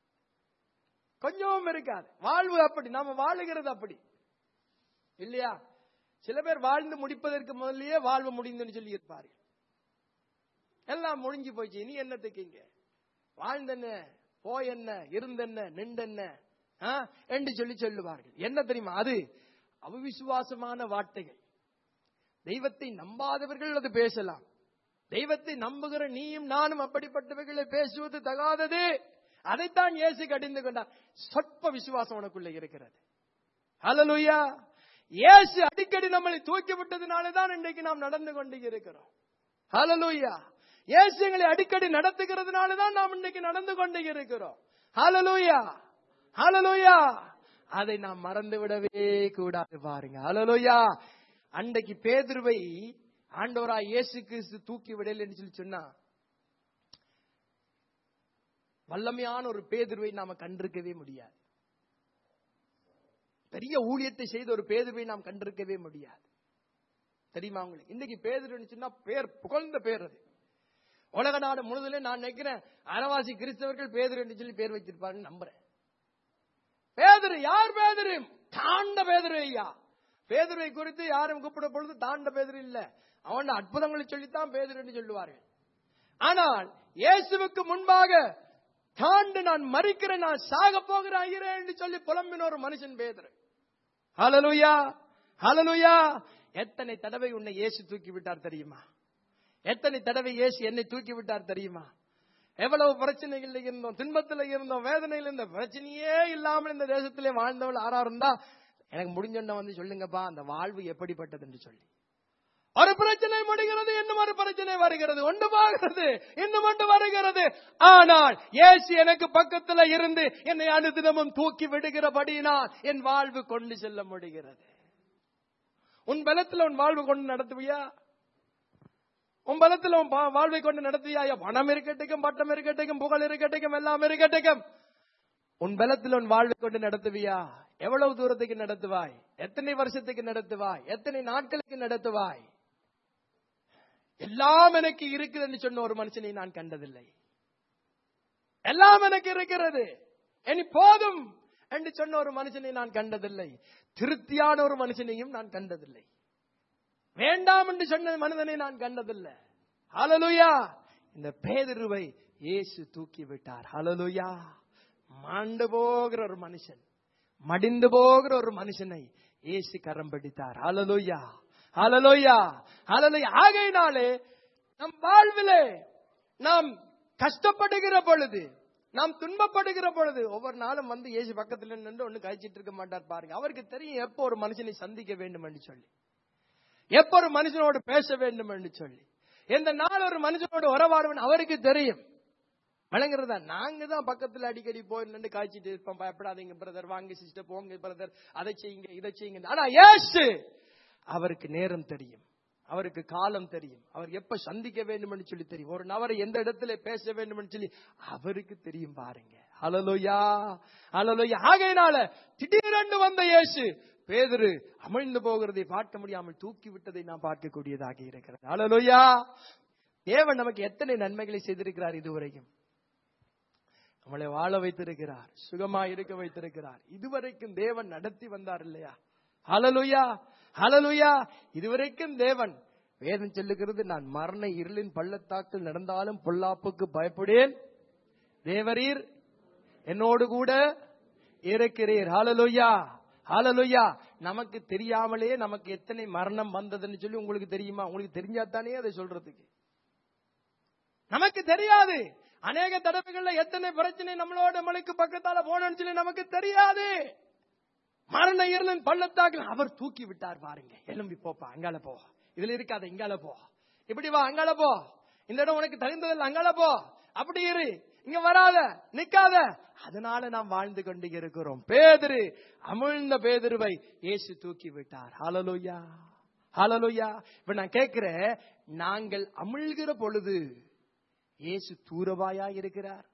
A: கொஞ்சமும் இருக்காது வாழ்வு அப்படி நாம வாழுகிறது அப்படி இல்லையா சில பேர் வாழ்ந்து முடிப்பதற்கு முதல்லயே வாழ்வு முடிந்துன்னு சொல்லி இருப்பார்கள் எல்லாம் முடிஞ்சு போச்சு இனி என்னத்துக்கு இங்க வாழ்ந்தென்ன போய் என்ன இருந்தென்ன நின்றென்ன ஆ? என்று சொல்லி சொல்லுவார்கள் என்ன தெரியுமா அது அவிசுவாசமான வார்த்தைகள் தெய்வத்தை நம்பாதவர்கள் அது பேசலாம் தெய்வத்தை நம்புகிற நீயும் நானும் அப்படிப்பட்டவர்களை பேசுவது தகாதது அதைத்தான் இயேசு கடிந்து கொண்டார் சொற்ப விசுவாசம் உனக்குள்ள இருக்கிறது ஹalleluya இயேசு அடிக்கடி நம்மளை தூக்கி விட்டதுனால தான் இன்றைக்கு நாம் நடந்து கொண்டு இருக்கிறோம் ஹalleluya இயேசு எங்களை அடிக்கடி நடத்துகிறதுனால தான் நாம் இன்றைக்கு நடந்து கொண்டு இருக்கிறோம் ஹalleluya ஹalleluya அதை நாம் மறந்து விடவே கூடாது பாருங்க ஹalleluya அன்றைக்கு பேதுருவை ஆண்டவரா இயேசு கிறிஸ்து தூக்கி விடல என்று சொல்லி சொன்னா வல்லமையான ஒரு பேதுருவை நாம கண்டிருக்கவே முடியாது பெரிய ஊழியத்தை செய்த ஒரு பேதுருவை நாம் கண்டிருக்கவே முடியாது தெரியுமா உங்களுக்கு இன்னைக்கு பேதுருன்னு சொன்னா பேர் புகழ்ந்த பேர் அது உலக நாடு முழுதுல நான் நினைக்கிறேன் அறவாசி கிறிஸ்தவர்கள் பேதுரு என்று சொல்லி பேர் வச்சிருப்பாருன்னு நம்புறேன் பேதுரு யார் பேதுரு தாண்ட பேதுரு ஐயா பேதுருவை குறித்து யாரும் கூப்பிட பொழுது தாண்ட பேதுரு இல்ல அவன் அற்புதங்களை சொல்லித்தான் பேதுரு என்று சொல்லுவார்கள் ஆனால் இயேசுவுக்கு முன்பாக தாண்டு நான் மறிக்கிறேன் நான் சாக போகிறேன் ஐயரே என்று சொல்லி புலம்பின ஒரு மனுஷன் பேதுரு ஹalleluya ஹalleluya எத்தனை தடவை உன்னை இயேசு தூக்கி விட்டார் தெரியுமா எத்தனை தடவை இயேசு என்னை தூக்கி விட்டார் தெரியுமா எவ்வளவு பிரச்சனைகள் இருந்தோம் துன்பத்துல இருந்தோம் வேதனையில் இருந்த பிரச்சனையே இல்லாமல் இந்த தேசத்திலே வாழ்ந்தவள் ஆறா இருந்தா எனக்கு முடிஞ்சோன்ன வந்து சொல்லுங்கப்பா அந்த வாழ்வு எப்படிப்பட்டது என்று சொல்லி ஒரு பிரச்சனை முடிகிறது இன்னும் ஒரு பிரச்சனை வருகிறது ஒன்று போகிறது இன்னும் ஒன்று வருகிறது ஆனால் இயேசு எனக்கு பக்கத்துல இருந்து என்னை அனுதினமும் தூக்கி விடுகிறபடியினால் என் வாழ்வு கொண்டு செல்ல முடிகிறது உன் பலத்துல உன் வாழ்வு கொண்டு நடத்துவியா உன் பலத்துல உன் பா- வாழ்வை கொண்டு நடத்துவியா ஐயா, பணம் இருக்கட்டும் பட்டம் இருக்கட்டும் புகழ் இருக்கட்டும் எல்லாம் இருக்கட்டும் உன் பலத்தில் உன் வாழ்வை கொண்டு நடத்துவியா எவ்வளவு தூரத்துக்கு நடத்துவாய் எத்தனை வருஷத்துக்கு நடத்துவாய் எத்தனை நாட்களுக்கு நடத்துவாய் எல்லாம் எனக்கு இருக்குதுன்னு சொன்ன ஒரு மனுஷனை நான் கண்டதில்லை எல்லாம் எனக்கு இருக்கிறது இனி போதும் என்று சொன்ன ஒரு மனுஷனை நான் கண்டதில்லை திருப்தியான ஒரு மனுஷனையும் நான் கண்டதில்லை வேண்டாம் என்று சொன்ன மனிதனை நான் கண்டதில்லை ஹalleluya இந்த பேதுருவை இயேசு தூக்கி விட்டார் ஹalleluya மாண்டு போகிற ஒரு மனுஷன் மடிந்து போகிற ஒரு மனுஷனை இயேசு கரம் பிடித்தார் ஹalleluya ஹalleluya ஹalleluya ஆகையினாலே நம் வாழ்விலே நாம் கஷ்டப்படுகிற பொழுது நாம் துன்பப்படுகிற பொழுது ஒவ்வொரு நாளும் வந்து இயேசு பக்கத்துல நின்று ஒண்ணு கழிச்சிட்டு இருக்க மாட்டார் பாருங்க அவருக்கு தெரியும் எப்போ ஒரு மனுஷனை சந்திக்க வேண்டும் என்று சொல்லி எப்ப ஒரு மனுஷனோடு பேச வேண்டும் என்று சொல்லி எந்த நாள் ஒரு மனுஷனோடு உறவாடுவன் அவருக்கு தெரியும் வழங்குறதா நாங்க தான் பக்கத்துல அடிக்கடி போய் நின்று காய்ச்சிட்டு இருப்போம் பயப்படாதீங்க பிரதர் வாங்க சிஸ்டர் போங்க பிரதர் அதை செய்யுங்க இதை செய்யுங்க ஆனா ஏசு அவருக்கு நேரம் தெரியும் அவருக்கு காலம் தெரியும் அவர் எப்ப சந்திக்க வேண்டும் சொல்லி தெரியும் ஒரு நபரை எந்த இடத்துல பேச வேண்டும் சொல்லி அவருக்கு தெரியும் பாருங்க அலலோயா அலலோயா ஆகையினால திடீரென்று வந்த இயேசு பேதுரு அமிழ்ந்து போகிறதை பார்க்க முடியாமல் தூக்கி விட்டதை நாம் பார்க்கக்கூடியதாக இருக்கிறது அலலோயா தேவன் நமக்கு எத்தனை நன்மைகளை செய்திருக்கிறார் இதுவரைக்கும் நம்மளை வாழ வைத்திருக்கிறார் சுகமா இருக்க வைத்திருக்கிறார் இதுவரைக்கும் தேவன் நடத்தி வந்தார் இல்லையா ஹலலுயா ஹலலுயா இதுவரைக்கும் தேவன் வேதம் சொல்லுகிறது நான் மரண இருளின் பள்ளத்தாக்கில் நடந்தாலும் பொல்லாப்புக்கு பயப்படேன் தேவரீர் என்னோடு கூட இருக்கிறீர் ஹalleluya ஹalleluya நமக்கு தெரியாமலே நமக்கு எத்தனை மரணம் வந்ததுன்னு சொல்லி உங்களுக்கு தெரியுமா உங்களுக்கு தெரிஞ்சா தானே அதை சொல்றதுக்கு நமக்கு தெரியாது அநேக தடவைகள்ல எத்தனை பிரச்சனை நம்மளோட நம்மளுக்கு பக்கத்தால போனோம்னு சொல்லி நமக்கு தெரியாது மரண இருளின் பள்ளத்தாக்கில் அவர் தூக்கி விட்டார் பாருங்க எலும்பி போப்பா அங்கால போ இதுல இருக்காத இங்கால போ இப்படி வா அங்கால போ இந்த இடம் உனக்கு தகுந்ததில்லை அங்கால போ அப்படி இரு இங்க வராத நிக்காத அதனால நாம் வாழ்ந்து கொண்டு இருக்கிறோம் பேதுரு அமிழ்ந்த பேதுருவை இயேசு தூக்கி விட்டார் ஹalleluya ஹalleluya இப்ப நான் கேட்கிறேன் நாங்கள் அமிழ்கிற பொழுது இயேசு தூரவாயா இருக்கிறார்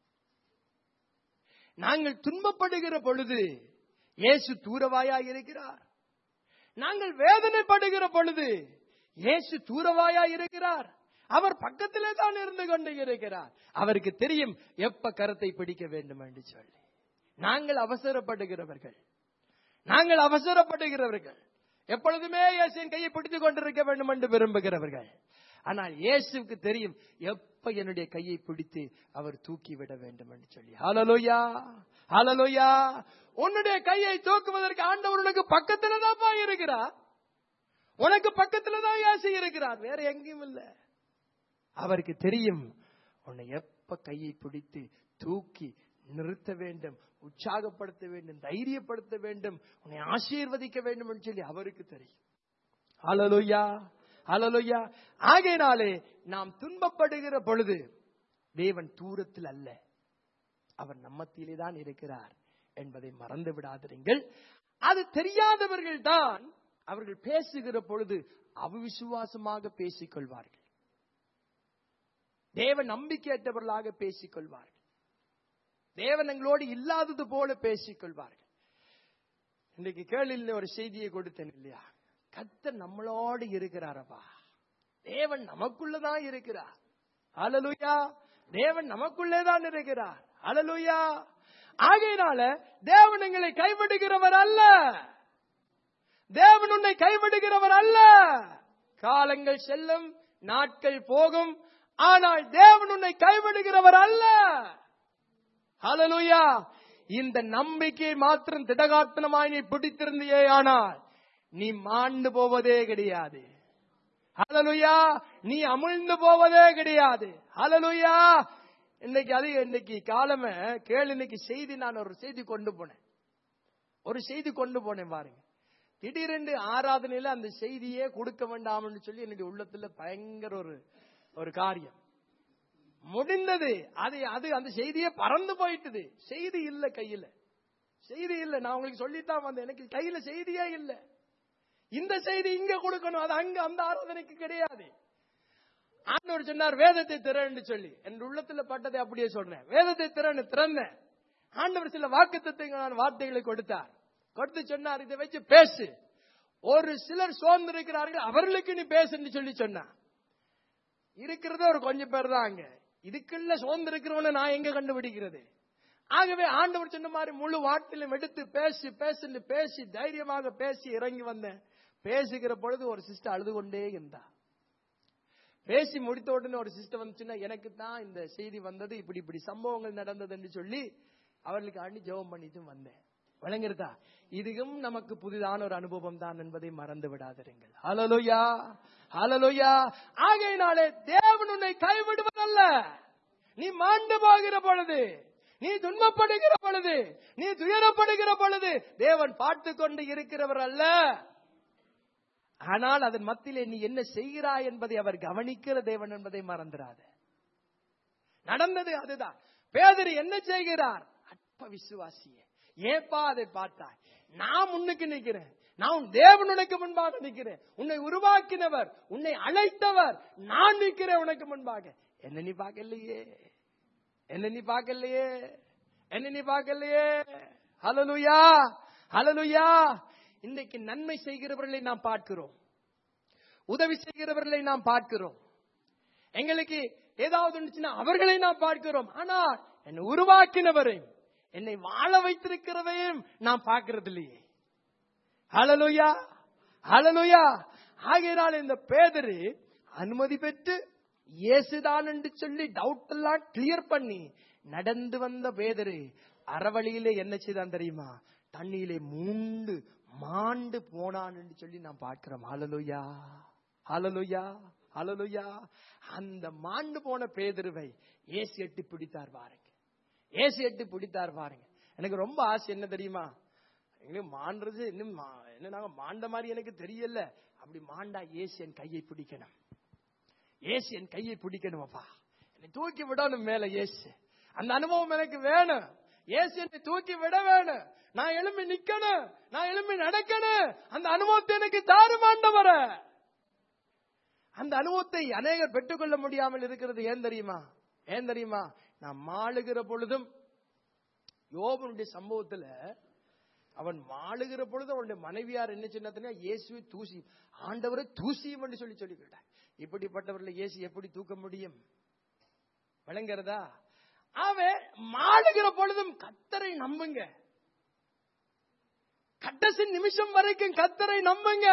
A: நாங்கள் துன்பப்படுகிற பொழுது இயேசு தூரவாயா இருக்கிறார் நாங்கள் வேதனைப்படுகிற பொழுது இயேசு தூரவாயா இருக்கிறார் அவர் பக்கத்திலே தான் இருந்து கொண்டு இருக்கிறார் அவருக்கு தெரியும் எப்ப கரத்தை பிடிக்க வேண்டும் என்று சொல்லி நாங்கள் அவசரப்படுகிறவர்கள் நாங்கள் அவசரப்படுகிறவர்கள் எப்பொழுதுமே இயேசுவின் கையை பிடித்துக் கொண்டிருக்க வேண்டும் என்று விரும்புகிறவர்கள் ஆனால் இயேசுக்கு தெரியும் எப்ப என்னுடைய கையை பிடித்து அவர் தூக்கி விட வேண்டும் என்று சொல்லி ஹalleluya ஹalleluya உன்னுடைய கையை தூக்குவதற்கு ஆண்டவர் உனக்கு பக்கத்துல தான் இருக்கிறார் உனக்கு பக்கத்துல தான் இயேசு இருக்கிறார் வேற எங்கேயும் இல்ல அவருக்கு தெரியும் உன்னை எப்ப கையை பிடித்து தூக்கி நிறுத்த வேண்டும் உற்சாகப்படுத்த வேண்டும் தைரியப்படுத்த வேண்டும் உன்னை ஆசீர்வதிக்க வேண்டும் என்று சொல்லி அவருக்கு தெரியும் ஹalleluya ஹalleluya ஆகையினாலே நாம் துன்பப்படுகிற பொழுது தேவன் தூரத்தில் அல்ல அவர் நம்மத்திலே தான் இருக்கிறார் என்பதை மறந்து விடாதிருங்கள் அது தெரியாதவர்கள் தான் அவர்கள் பேசுகிற பொழுது அவிசுவாசமாக பேசிக் கொள்வார்கள் தேவ நம்பிக்கையற்றவர்களாக பேசிக் கொள்வார்கள் தேவன் எங்களோடு இல்லாதது போல பேசிக் கொள்வார்கள் இன்னைக்கு கேள்வியில் ஒரு செய்தியை கொடுத்தேன் இல்லையா கத்தர் நம்மளோடு இருக்கிறாரப்பா தேவன் நமக்குள்ளதான் இருக்கிறார் அலலுயா தேவன் நமக்குள்ளே தான் இருக்கிறார் அலலுயா ஆகையினால தேவன் எங்களை கைவிடுகிறவர் அல்ல தேவன் உன்னை கைவிடுகிறவர் அல்ல காலங்கள் செல்லும் நாட்கள் போகும் ஆனால் தேவன் உன்னை கைவிடுகிறவர் அல்ல ஹalleluya இந்த நம்பிக்கையை மாத்திரம் திடகாத்தனமாய் நீ பிடித்திருந்தியே ஆனால் நீ மாண்டு போவதே கிடையாது ஹalleluya நீ அமிழ்ந்து போவதே கிடையாது ஹalleluya இன்னைக்கு அது இன்னைக்கு காலமே கேளு இன்னைக்கு செய்தி நான் ஒரு செய்தி கொண்டு போனேன் ஒரு செய்தி கொண்டு போனேன் பாருங்க திடீரென்று ஆராதனையில அந்த செய்தியே கொடுக்க வேண்டாம்னு சொல்லி என்னுடைய உள்ளத்துல பயங்கர ஒரு ஒரு காரியம் முடிந்தது அது அது அந்த செய்தியே பறந்து போயிட்டுது செய்தி இல்ல கையில செய்தி இல்ல நான் உங்களுக்கு சொல்லித்தான் வந்தேன் எனக்கு கையில செய்தியே இல்ல இந்த செய்தி இங்க கொடுக்கணும் அது அங்க அந்த ஆராதனைக்கு கிடையாது ஆண்டவர் சொன்னார் வேதத்தை திறன்னு சொல்லி என் உள்ளத்துல பட்டதை அப்படியே சொல்றேன் வேதத்தை திறன்னு திறந்தேன் ஆண்டவர் சில வாக்குத்தத்தங்களான வார்த்தைகளை கொடுத்தார் கொடுத்து சொன்னார் இதை வச்சு பேசு ஒரு சிலர் சோர்ந்து இருக்கிறார்கள் அவர்களுக்கு நீ பேசுன்னு சொல்லி சொன்னார் இருக்கிறதே ஒரு கொஞ்சம் பேர் தான் அங்க இதுக்குள்ள சோர்ந்து இருக்கிறவன நான் எங்க கண்டுபிடிக்கிறது ஆகவே ஆண்டவர் சொன்ன மாதிரி முழு வாட்டிலும் எடுத்து பேசி பேசி பேசி தைரியமாக பேசி இறங்கி வந்தேன் பேசுகிற பொழுது ஒரு சிஸ்டர் அழுது கொண்டே இருந்தா பேசி முடித்த உடனே ஒரு சிஸ்டர் வந்துச்சுன்னா எனக்கு தான் இந்த செய்தி வந்தது இப்படி இப்படி சம்பவங்கள் நடந்ததுன்னு சொல்லி அவர்களுக்கு அண்ணி ஜெபம் பண்ணிட்டு வந்தேன் விளங்குறதா இதுவும் நமக்கு புதிதான ஒரு அனுபவம் தான் என்பதை மறந்து விடாதிருங்கள் ஹalleluya ஹalleluya ஆகையினாலே தேவன் உன்னை கைவிடுவதல்ல நீ மாண்டு போகிற பொழுது நீ துன்பப்படுகிற பொழுது நீ துயரப்படுகிற பொழுது தேவன் பார்த்து கொண்டு இருக்கிறவர் அல்ல ஆனால் அதன் மத்தியிலே நீ என்ன செய்கிறாய் என்பதை அவர் கவனிக்கிற தேவன் என்பதை மறந்துடாத நடந்தது அதுதான் பேதர் என்ன செய்கிறார் அற்ப விசுவாசியே ஏப்பா அதை பார்த்தாய் நான் முன்னுக்கு நிக்கிறேன் நான் உன் தேவன் உனக்கு முன்பாக நிற்கிறேன் உன்னை உருவாக்கினவர் உன்னை அழைத்தவர் நான் நிற்கிறேன் உனக்கு முன்பாக என்ன நீ பார்க்கலையே என்ன நீ பார்க்கலையே என்ன நீ பார்க்கலையே ஹalleluya ஹalleluya இன்றைக்கு நன்மை செய்கிறவர்களை நாம் பார்க்கிறோம் உதவி செய்கிறவர்களை நாம் பார்க்கிறோம் எங்களுக்கு ஏதாவது இருந்துச்சுன்னா அவர்களை நாம் பார்க்கிறோம் ஆனால் என்னை உருவாக்கினவரையும் என்னை வாழ வைத்திருக்கிறதையும் நாம் பார்க்கிறது இல்லையே ஹalleluya ஹalleluya ஆகையினால் இந்த பேதரு அனுமதி பெற்று இயேசுதான் என்று சொல்லி டவுட் எல்லாம் கிளியர் பண்ணி நடந்து வந்த பேதரு அறவழியிலே என்ன செய்தான் தெரியுமா தண்ணியிலே மூண்டு மாண்டு போனான் என்று சொல்லி நாம் பார்க்கிறோம் ஹalleluya ஹalleluya ஹalleluya அந்த மாண்டு போன பேதருவை இயேசு எட்டி பிடித்தார் பாருங்க ஏசு எட்டு பிடித்தார் பாருங்க எனக்கு ரொம்ப ஆசை என்ன தெரியுமா எங்களுக்கு மாண்டுறது இன்னும் மா- என்ன நாங்க மாண்ட மாதிரி எனக்கு தெரியல அப்படி மாண்டா ஏசு என் கையை பிடிக்கணும் ஏசு என் கையை பிடிக்கணும் அப்பா என்னை தூக்கி விடணும் மேல ஏசு அந்த அனுபவம் எனக்கு வேணும் ஏசு என்னை தூக்கி விட வேணும் நான் எழும்பி நிக்கணும் நான் எழும்பி நடக்கணும் அந்த அனுபவத்தை எனக்கு தாரு மாண்டவர அந்த அனுபவத்தை அநேகர் பெற்றுக்கொள்ள முடியாமல் இருக்கிறது ஏன் தெரியுமா ஏன் தெரியுமா நான் மாளுகிற பொழுதும் யோபனுடைய சம்பவத்துல அவன் மாளுகிற பொழுது அவனுடைய மனைவியார் என்ன சொன்னா இயேசுவை தூசி ஆண்டவரை தூசியும் என்று சொல்லி சொல்லி கேட்டார் இப்படிப்பட்டவர்களை இயேசு எப்படி தூக்க முடியும் விளங்குறதா அவன் மாளுகிற பொழுதும் கத்தரை நம்புங்க கடைசி நிமிஷம் வரைக்கும் கத்தரை நம்புங்க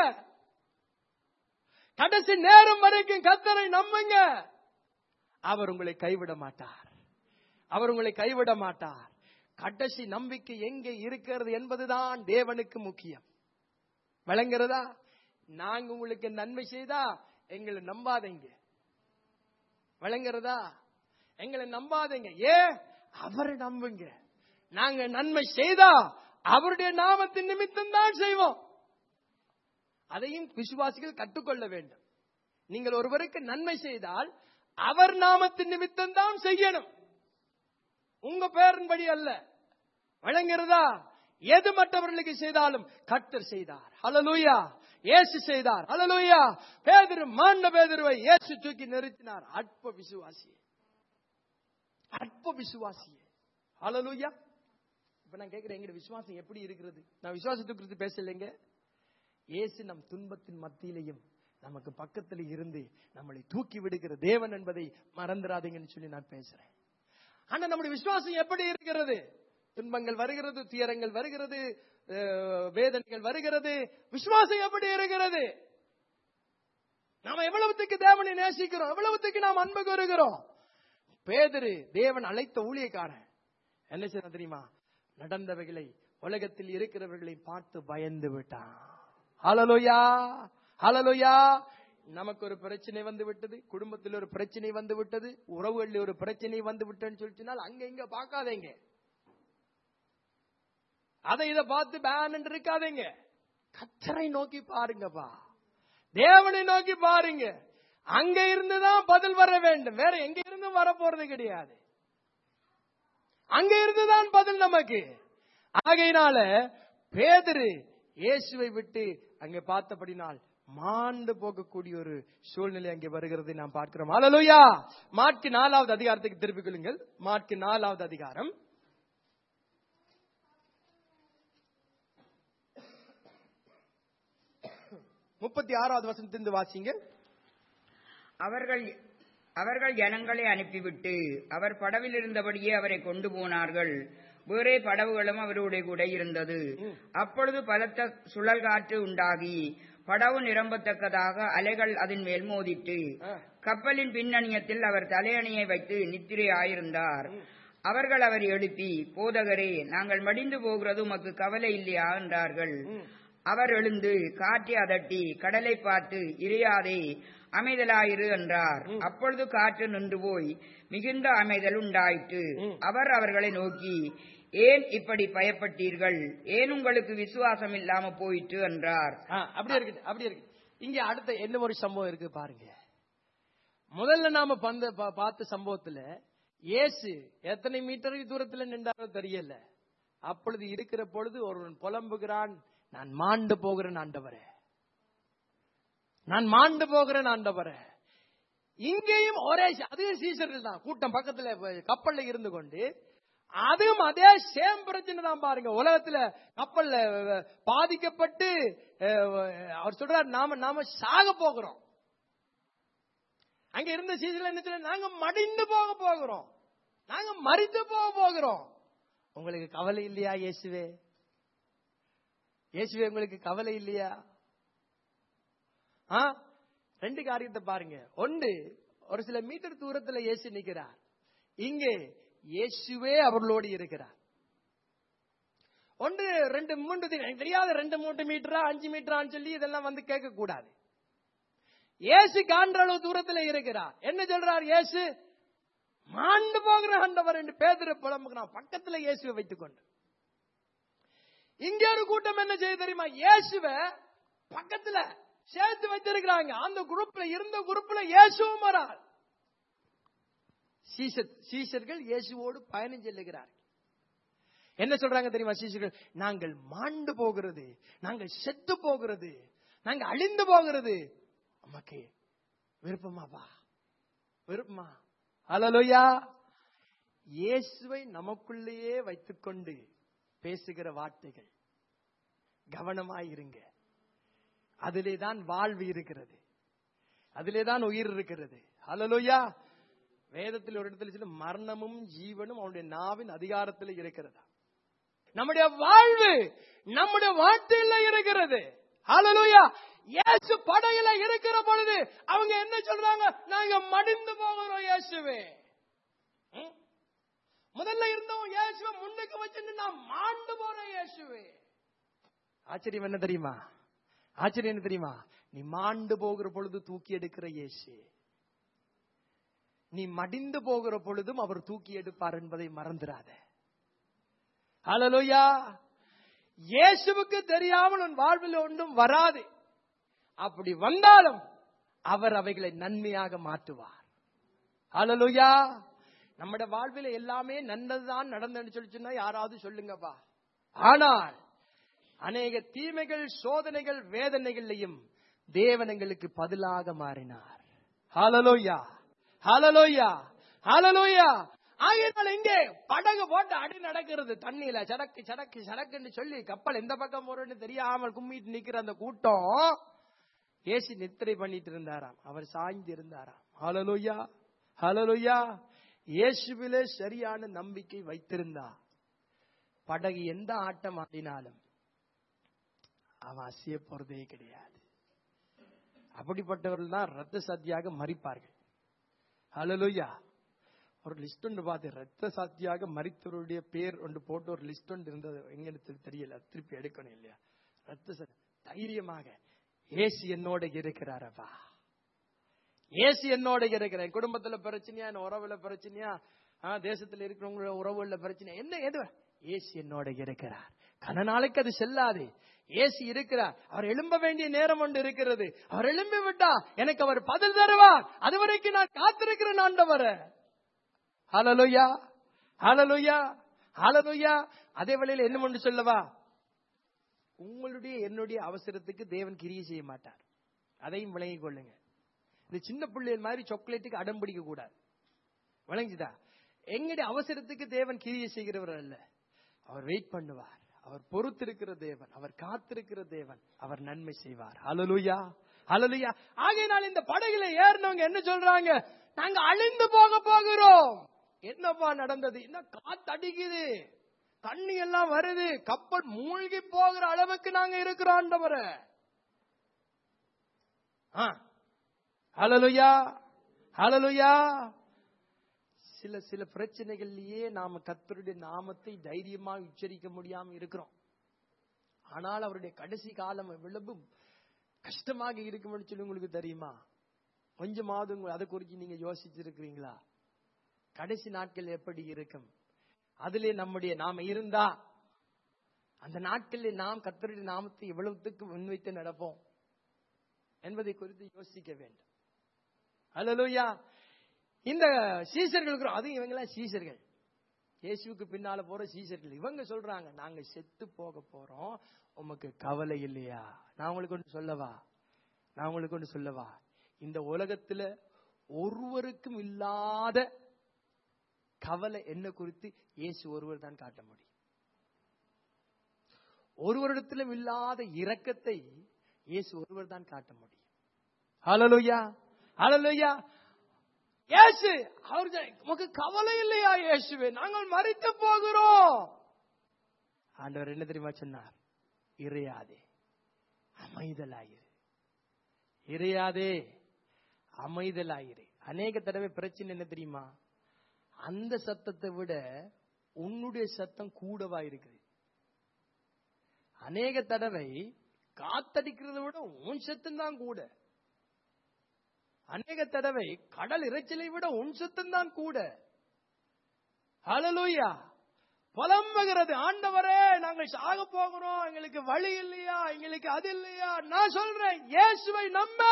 A: கடைசி நேரம் வரைக்கும் கத்தரை நம்புங்க அவர் உங்களை கைவிட மாட்டார் அவர் உங்களை கைவிட மாட்டார் கடைசி நம்பிக்கை எங்கே இருக்கிறது என்பதுதான் தேவனுக்கு முக்கியம் விளங்குறதா நாங்க உங்களுக்கு நன்மை செய்தா எங்களை நம்பாதீங்க விளங்குறதா எங்களை நம்பாதீங்க ஏ அவரை நம்புங்க நாங்க நன்மை செய்தா அவருடைய நாமத்தின் நிமித்தம் தான் செய்வோம் அதையும் விசுவாசிகள் கற்றுக்கொள்ள வேண்டும் நீங்கள் ஒருவருக்கு நன்மை செய்தால் அவர் நாமத்தின் நிமித்தம் தான் செய்யணும் உங்க பேரின்படி அல்ல வழங்குறதா எது மற்றவர்களுக்கு செய்தாலும் கர்த்தர் செய்தார் ஹalleluya இயேசு செய்தார் ஹalleluya பேதுரு மாண்ட பேதுருவை இயேசு தூக்கி நிறுத்தினார் அற்ப விசுவாசியே அற்ப விசுவாசியே ஹalleluya இப்ப நான் கேக்குறேன் எங்க விசுவாசம் எப்படி இருக்கிறது நான் விசுவாசத்தை குறித்து பேசலைங்க இயேசு நம் துன்பத்தின் மத்தியிலையும் நமக்கு பக்கத்துல இருந்து நம்மளை தூக்கி விடுகிற தேவன் என்பதை மறந்துடாதீங்கன்னு சொல்லி நான் பேசுறேன் ஆனா நம்முடைய விசுவாசம் எப்படி இருக்கிறது துன்பங்கள் வருகிறது துயரங்கள் வருகிறது அஹ், வேதனைகள் வருகிறது விசுவாசம் எப்படி இருக்கிறது நாம எவ்வளவுத்துக்கு தேவனை நேசிக்கிறோம் எவ்வளவுத்துக்கு நாம் அன்பு கூறுகிறோம் பேதரு தேவன் அழைத்த ஊழியக்காரன் என்ன செய்ய தெரியுமா நடந்தவைகளை உலகத்தில் இருக்கிறவர்களை பார்த்து பயந்து விட்டான் ஹalleluya ஹalleluya நமக்கு ஒரு பிரச்சனை வந்து விட்டது குடும்பத்தில் ஒரு பிரச்சனை வந்து விட்டது உறவுகளில் ஒரு பிரச்சனை வந்து விட்டேன்னு சொல்லிச்சுனால் அங்க இங்க பார்க்காதீங்க அதை இதை பார்த்து பேன் இருக்காதீங்க கத்தரை நோக்கி பாருங்கப்பா தேவனை நோக்கி பாருங்க அங்க இருந்துதான் பதில் வர வேண்டும் வேற எங்க இருந்தும் வர போறது கிடையாது அங்க இருந்துதான் பதில் நமக்கு ஆகையினால பேதரு இயேசுவை விட்டு அங்க பார்த்தபடினால் மாண்டு போகக்கூடிய ஒரு சூழ்நிலை அங்கே வருகிறது நாம் பார்க்கிறோம் ஹalleluya மாற்கு நாலாவது அதிகாரத்துக்கு திருப்பிக் கொள்ளுங்கள் மாற்கு நாலாவது அதிகாரம் முப்பத்தி ஆறாவது வசனத்திலிருந்து வாசிங்க
B: அவர்கள் அவர்கள் ஜனங்களை அனுப்பிவிட்டு அவர் படவில் இருந்தபடியே அவரை கொண்டு போனார்கள் வேறே படவுகளும் அவருடைய கூட இருந்தது அப்பொழுது பலத்த சுழல் காற்று உண்டாகி படவு நிரம்பத்தக்கதாக அலைகள் அதன் மேல் மோதிட்டு
A: ஆ.
B: கப்பலின் பின்னணியத்தில் அவர் தலையணையை வைத்து நித்திரையாயிருந்தார் அவர்கள் அவர் எழுப்பி போதகரே நாங்கள் மடிந்து போகிறது உமக்கு கவலை இல்லையா என்றார்கள் அவர் எழுந்து காற்றை அதட்டி கடலை பார்த்து இறையாதே அமைதலாயிரு என்றார் அப்பொழுது காற்று நின்று போய் மிகுந்த அமைதல் உண்டாயிற்று அவர் அவர்களை நோக்கி ஏன் இப்படி பயப்பட்டீர்கள் ஏன் உங்களுக்கு விசுவாசம் இல்லாம போயிற்று என்றார்
A: ஆ, அப்படியே இருக்குது அப்படியே இருக்கு இங்க அடுத்த என்ன ஒரு சம்பவம் இருக்கு பாருங்க முதல்ல நாம பந்த பா- பார்த்த சம்பவத்துல இயேசு எத்தனை மீட்டர் தூரத்துல நின்றாரோ தெரியல அப்பொழுது இருக்கிற பொழுது ஒருவன் புலம்புகிறான் நான் மாண்டு போகிறேன் ஆண்டவரே நான் மாண்டு போகிறேன் ஆண்டவரே இங்கேயும் ஒரே சி- அதுவும் சீசர்கள் தான் கூட்டம் பக்கத்துல போய் கப்பல்ல இருந்து கொண்டு அதுவும் அதே சேம் பிரச்சனை தான் பாருங்க உலகத்துல கப்பல்ல அஹ், பாதிக்கப்பட்டு அஹ், அவர் சொல்றார் நாம நாம சாக போகிறோம் அங்க இருந்த சீசன்ல என்ன சொல்ல நாங்க மடிந்து போக போகிறோம் நாங்க மறித்து போக போகிறோம் உங்களுக்கு கவலை இல்லையா இயேசுவே இயேசுவே உங்களுக்கு கவலை இல்லையா ஆ ரெண்டு காரியத்தை பாருங்க ஒன்று ஒரு சில மீட்டர் தூரத்துல இயேசு நிக்கிறார் இங்கே இயேசுவே அவர்களோடு இருக்கிறார் ஒன்று ரெண்டு மூன்று தி- எனக்கு தெரியாத ரெண்டு மூன்று மீட்டரா அஞ்சு மீட்டரான்னு சொல்லி இதெல்லாம் வந்து கேட்க கூடாது இயேசு காண்ற அளவு தூரத்துல இருக்கிறார் என்ன சொல்றார் இயேசு மாண்டு போகிற ஆண்டவர் என்று பேதுரு புலம்புகிறான் பக்கத்துல இயேசுவை வைத்துக் கொண்டு இங்க ஒரு கூட்டம் என்ன செய்ய தெரியுமா இயேசுவை பக்கத்துல சேர்த்து வச்சிருக்கிறாங்க அந்த குரூப்ல இருந்த குரூப்ல இயேசுவும் வரார் சீசர் சீசர்கள் இயேசுவோடு பயணம் செல்லுகிறார்கள் என்ன சொல்றாங்க தெரியுமா சீசர்கள் நாங்கள் மாண்டு போகிறது நாங்கள் செத்து போகிறது நாங்க அழிந்து போகிறது உமக்கு விருப்பமாப்பா விருப்பமா ஹalleluya இயேசுவை நமக்குள்ளேயே வைத்துக்கொண்டு பேசுகிற வார்த்தைகள் கவனமாயிருங்க அதிலே தான் வாழ்வு இருக்கிறது அதிலே தான் உயிர் இருக்கிறது ஹalleluya வேதத்தில் ஒரு இடத்துல சொல்லி மரணமும் ஜீவனும் அவனுடைய நாவின் அதிகாரத்தில் இருக்கிறதா நம்முடைய வாழ்வு நம்முடைய வார்த்தையில இருக்கிறது ஹalleluya இயேசு படகுல இருக்கிற பொழுது அவங்க என்ன சொல்றாங்க நாங்க மடிந்து போகிறோம் இயேசுவே ம்? முதல்ல இருந்தவன் இயேசுவை முன்னுக்கு வச்சுட்டு நான் மாண்டு போறேன் இயேசுவே ஆச்சரியம் என்ன தெரியுமா ஆச்சரியம் என்ன தெரியுமா நீ மாண்டு போகிற பொழுது தூக்கி எடுக்கிற இயேசு நீ மடிந்து போகிற பொழுதும் அவர் தூக்கி எடுப்பார் என்பதை மறந்துடாத ஹalleluya இயேசுவுக்கு தெரியாமல் உன் வாழ்வில் ஒன்றும் வராது அப்படி வந்தாலும் அவர் அவைகளை நன்மையாக மாற்றுவார் ஹalleluya நம்முடைய வாழ்வில் எல்லாமே நல்லதுதான் நடந்ததுன்னு சொல்லி சொன்னா யாராவது சொல்லுங்கப்பா ஆனால் அநேக தீமைகள் சோதனைகள் வேதனைகளையும் தேவன் எங்களுக்கு பதிலாக மாறினார் ஹalleluya ஹalleluya ஹalleluya ஆகையால் இங்கே படகு போட்டு அடி நடக்கிறது தண்ணியில சடக்கு சடக்கு சடக்குன்னு சொல்லி கப்பல் எந்த பக்கம் போறோன்னு தெரியாமல் கும்மிட்டு நிக்கிற அந்த கூட்டம் ஏசி நித்திரை பண்ணிட்டு இருந்தாராம் அவர் சாய்ந்து இருந்தாராம் ஹalleluya ஹalleluya இயேசுவிலே சரியான நம்பிக்கை வைத்திருந்தா படகு எந்த ஆட்டம் ஆடினாலும் அவன் அசைய போறதே கிடையாது அப்படிப்பட்டவர்கள் தான் ரத்த சத்தியாக மறிப்பார்கள் ஹalleluya ஒரு லிஸ்ட் ஒன்று பார்த்து ரத்த சாத்தியாக மறித்தவருடைய பேர் ஒன்று போட்டு ஒரு லிஸ்ட் ஒன்று இருந்தது எங்கன்னு தெரி- தெரியல திருப்பி எடுக்கணும் இல்லையா ரத்த சத்- தைரியமாக ஏசு என்னோட இருக்கிறாரப்பா ஏசு என்னோட இருக்கிற என் குடும்பத்துல பிரச்சனையா என் உறவுல பிரச்சனையா ஆ, தேசத்துல இருக்கிறவங்களோட உறவுல பிரச்சனை என்ன எது ஏசு என்னோட இருக்கிறார் கன நாளைக்கு அது செல்லாது ஏசு இருக்கிறார் அவர் எழும்ப வேண்டிய நேரம் ஒன்று இருக்கிறது அவர் எழும்பி விட்டா எனக்கு அவர் பதில் தருவார் அது வரைக்கும் நான் காத்திருக்கிறேன் ஆண்டவரை ஹalleluya ஹalleluya ஹalleluya அதே வேளையில என்ன ஒன்று சொல்லவா உங்களுடைய என்னுடைய அவசரத்துக்கு தேவன் கிரியை செய்ய மாட்டார் அதையும் விளங்கிக் கொள்ளுங்க இந்த சின்ன பிள்ளைகள் மாதிரி சாக்லேட்டுக்கு அடம் பிடிக்க கூடாது விளங்குதா எங்களுடைய அவசரத்துக்கு தேவன் கிரியை செய்கிறவர் அல்ல அவர் வெயிட் பண்ணுவார் அவர் பொறுத்திருக்கிற தேவன் அவர் காத்திருக்கிற தேவன் அவர் நன்மை செய்வார் ஹalleluya ஹalleluya ஆகையினால் இந்த படகுல ஏறினவங்க என்ன சொல்றாங்க நாங்க அழிந்து போக போகிறோம் என்னப்பா நடந்தது என்ன காத்து அடிக்குது தண்ணி எல்லாம் வருது கப்பல் மூழ்கி போகிற அளவுக்கு நாங்க இருக்கிறோம் ஆண்டவரே ஆ ஹalleluya ஹalleluya சில சில பிரச்சனைகள்லயே நாம கர்த்தருடைய நாமத்தை தைரியமா உச்சரிக்க முடியாம இருக்கிறோம் ஆனால் அவருடைய கடைசி காலம் எவ்வளவு கஷ்டமாக இருக்கும்னு சொல்லி உங்களுக்கு தெரியுமா கொஞ்சமாவது உங்க- அதை குறித்து நீங்க யோசிச்சிருக்கிறீங்களா கடைசி நாட்கள் எப்படி இருக்கும் அதிலே நம்முடைய நாம இருந்தா அந்த நாட்களில் நாம் கர்த்தருடைய நாமத்தை எவ்வளவுத்துக்கு முன்வைத்து நடப்போம் என்பதை குறித்து யோசிக்க வேண்டும் அல்லேலூயா இந்த சீசர்களுக்கு அது இவங்கெல்லாம் சீசர்கள் இயேசுவுக்கு பின்னால போற சீசர்கள் இவங்க சொல்றாங்க நாங்க செத்து போக போறோம் உமக்கு கவலை இல்லையா நான் உங்களுக்கு ஒன்று சொல்லவா நான் உங்களுக்கு ஒன்று சொல்லவா இந்த உலகத்துல ஒருவருக்கும் இல்லாத கவலை என்ன குறித்து இயேசு ஒருவர் தான் காட்ட முடியும் ஒருவரிடத்திலும் இல்லாத இரக்கத்தை இயேசு ஒருவர் தான் காட்ட முடியும் ஹalleluya ஹalleluya இயேசு அவர் சொன்னார், உமக்கு கவலை இல்லையா இயேசுவே நாங்கள் மறித்து போகிறோம் ஆண்டவர் என்ன தெரியுமா சொன்னார் இறையாதே அமைதலாயிரு இறையாதே அமைதலாயிரு அநேக தடவை பிரச்சனை என்ன தெரியுமா அந்த சத்தத்தை விட உன்னுடைய சத்தம் கூடவா இருக்குது அநேக தடவை காத்தடிக்கிறத விட உன் சத்தம் தான் கூட அநேக தடவை கடல் இறைச்சலை விட உன் சத்தம் தான் கூட ஹalleluya புலம்புகிறது ஆண்டவரே நாங்கள் சாக போகிறோம் எங்களுக்கு வழி இல்லையா எங்களுக்கு அது இல்லையா நான் சொல்றேன் இயேசுவை நம்ப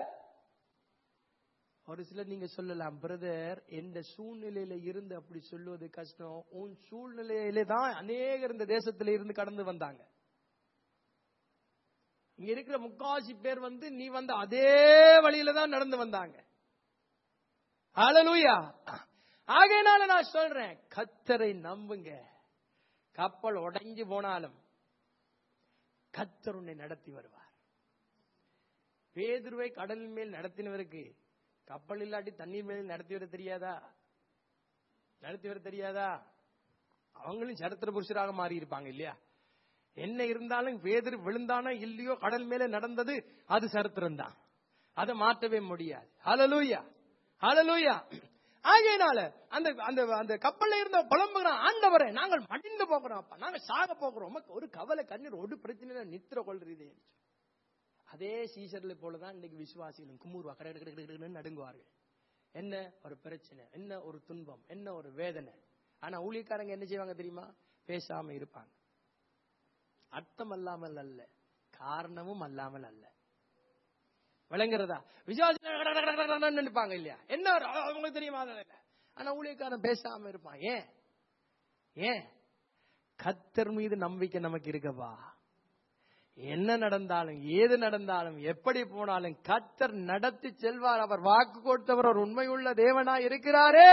A: ஒரு சிலர் நீங்க சொல்லலாம் பிரதர் எந்த சூழ்நிலையில இருந்து அப்படி சொல்லுவது கஷ்டம் உன் சூழ்நிலையில தான் அநேகர் இந்த தேசத்துல இருந்து கடந்து வந்தாங்க இங்க இருக்கிற முக்காசி பேர் வந்து நீ வந்த அதே வழியில தான் நடந்து வந்தாங்க ஹalleluya ஆகையினால நான் சொல்றேன் கத்தரை நம்புங்க கப்பல் உடைஞ்சு போனாலும் கத்தர் உன்னை நடத்தி வருவார் பேதுருவை கடலின் மேல் நடத்தினவருக்கு கப்பல் இல்லாட்டி தண்ணீர் மேல் நடத்தி வர தெரியாதா நடத்தி வர தெரியாதா அவங்களும் சரித்திர புருஷராக மாறி இருப்பாங்க இல்லையா என்ன இருந்தாலும் பேதர் விழுந்தானோ இல்லையோ கடல் மேல நடந்தது அது சரித்திரம் தான் அதை மாற்றவே முடியாது ஹalleluya ஹalleluya ஆகையினால அந்த அந்த அந்த கப்பல்ல இருந்த புலம்புகிறான் ஆண்டவரே நாங்கள் மடிந்து போகிறோம் அப்பா நாங்க சாக போகிறோம் உமக்கு ஒரு கவலை கண்ணீர் ஒரு பிரச்சனை இல்லை, நித்திர கொள்றதே அதே சீசர்ல போலதான் இன்னைக்கு விசுவாசிகளும் குமுறுவா கடை கடை கடை கடைன்னு நடுங்குவார்கள் என்ன ஒரு பிரச்சனை என்ன ஒரு துன்பம் என்ன ஒரு வேதனை ஆனா ஊழியக்காரங்க என்ன செய்வாங்க தெரியுமா பேசாம இருப்பாங்க அர்த்தம் அல்லாமல் அல்ல காரணமும் அல்லாமல் அல்ல விளங்குறதா விசுவாசி நினைப்பாங்க இல்லையா என்ன ஒரு- அ- அவங்களுக்கு தெரியுமா அதெல்லாம் இல்ல. ஆனா ஊழியக்காரன் பேசாம இருப்பான் ஏன் ஏன் கத்தர் மீது நம்பிக்கை நமக்கு இருக்கவா என்ன நடந்தாலும் ஏது நடந்தாலும் எப்படி போனாலும் கத்தர் நடத்தி செல்வார் அவர் வாக்கு கொடுத்தவர் ஒரு உண்மையுள்ள தேவனா இருக்கிறாரே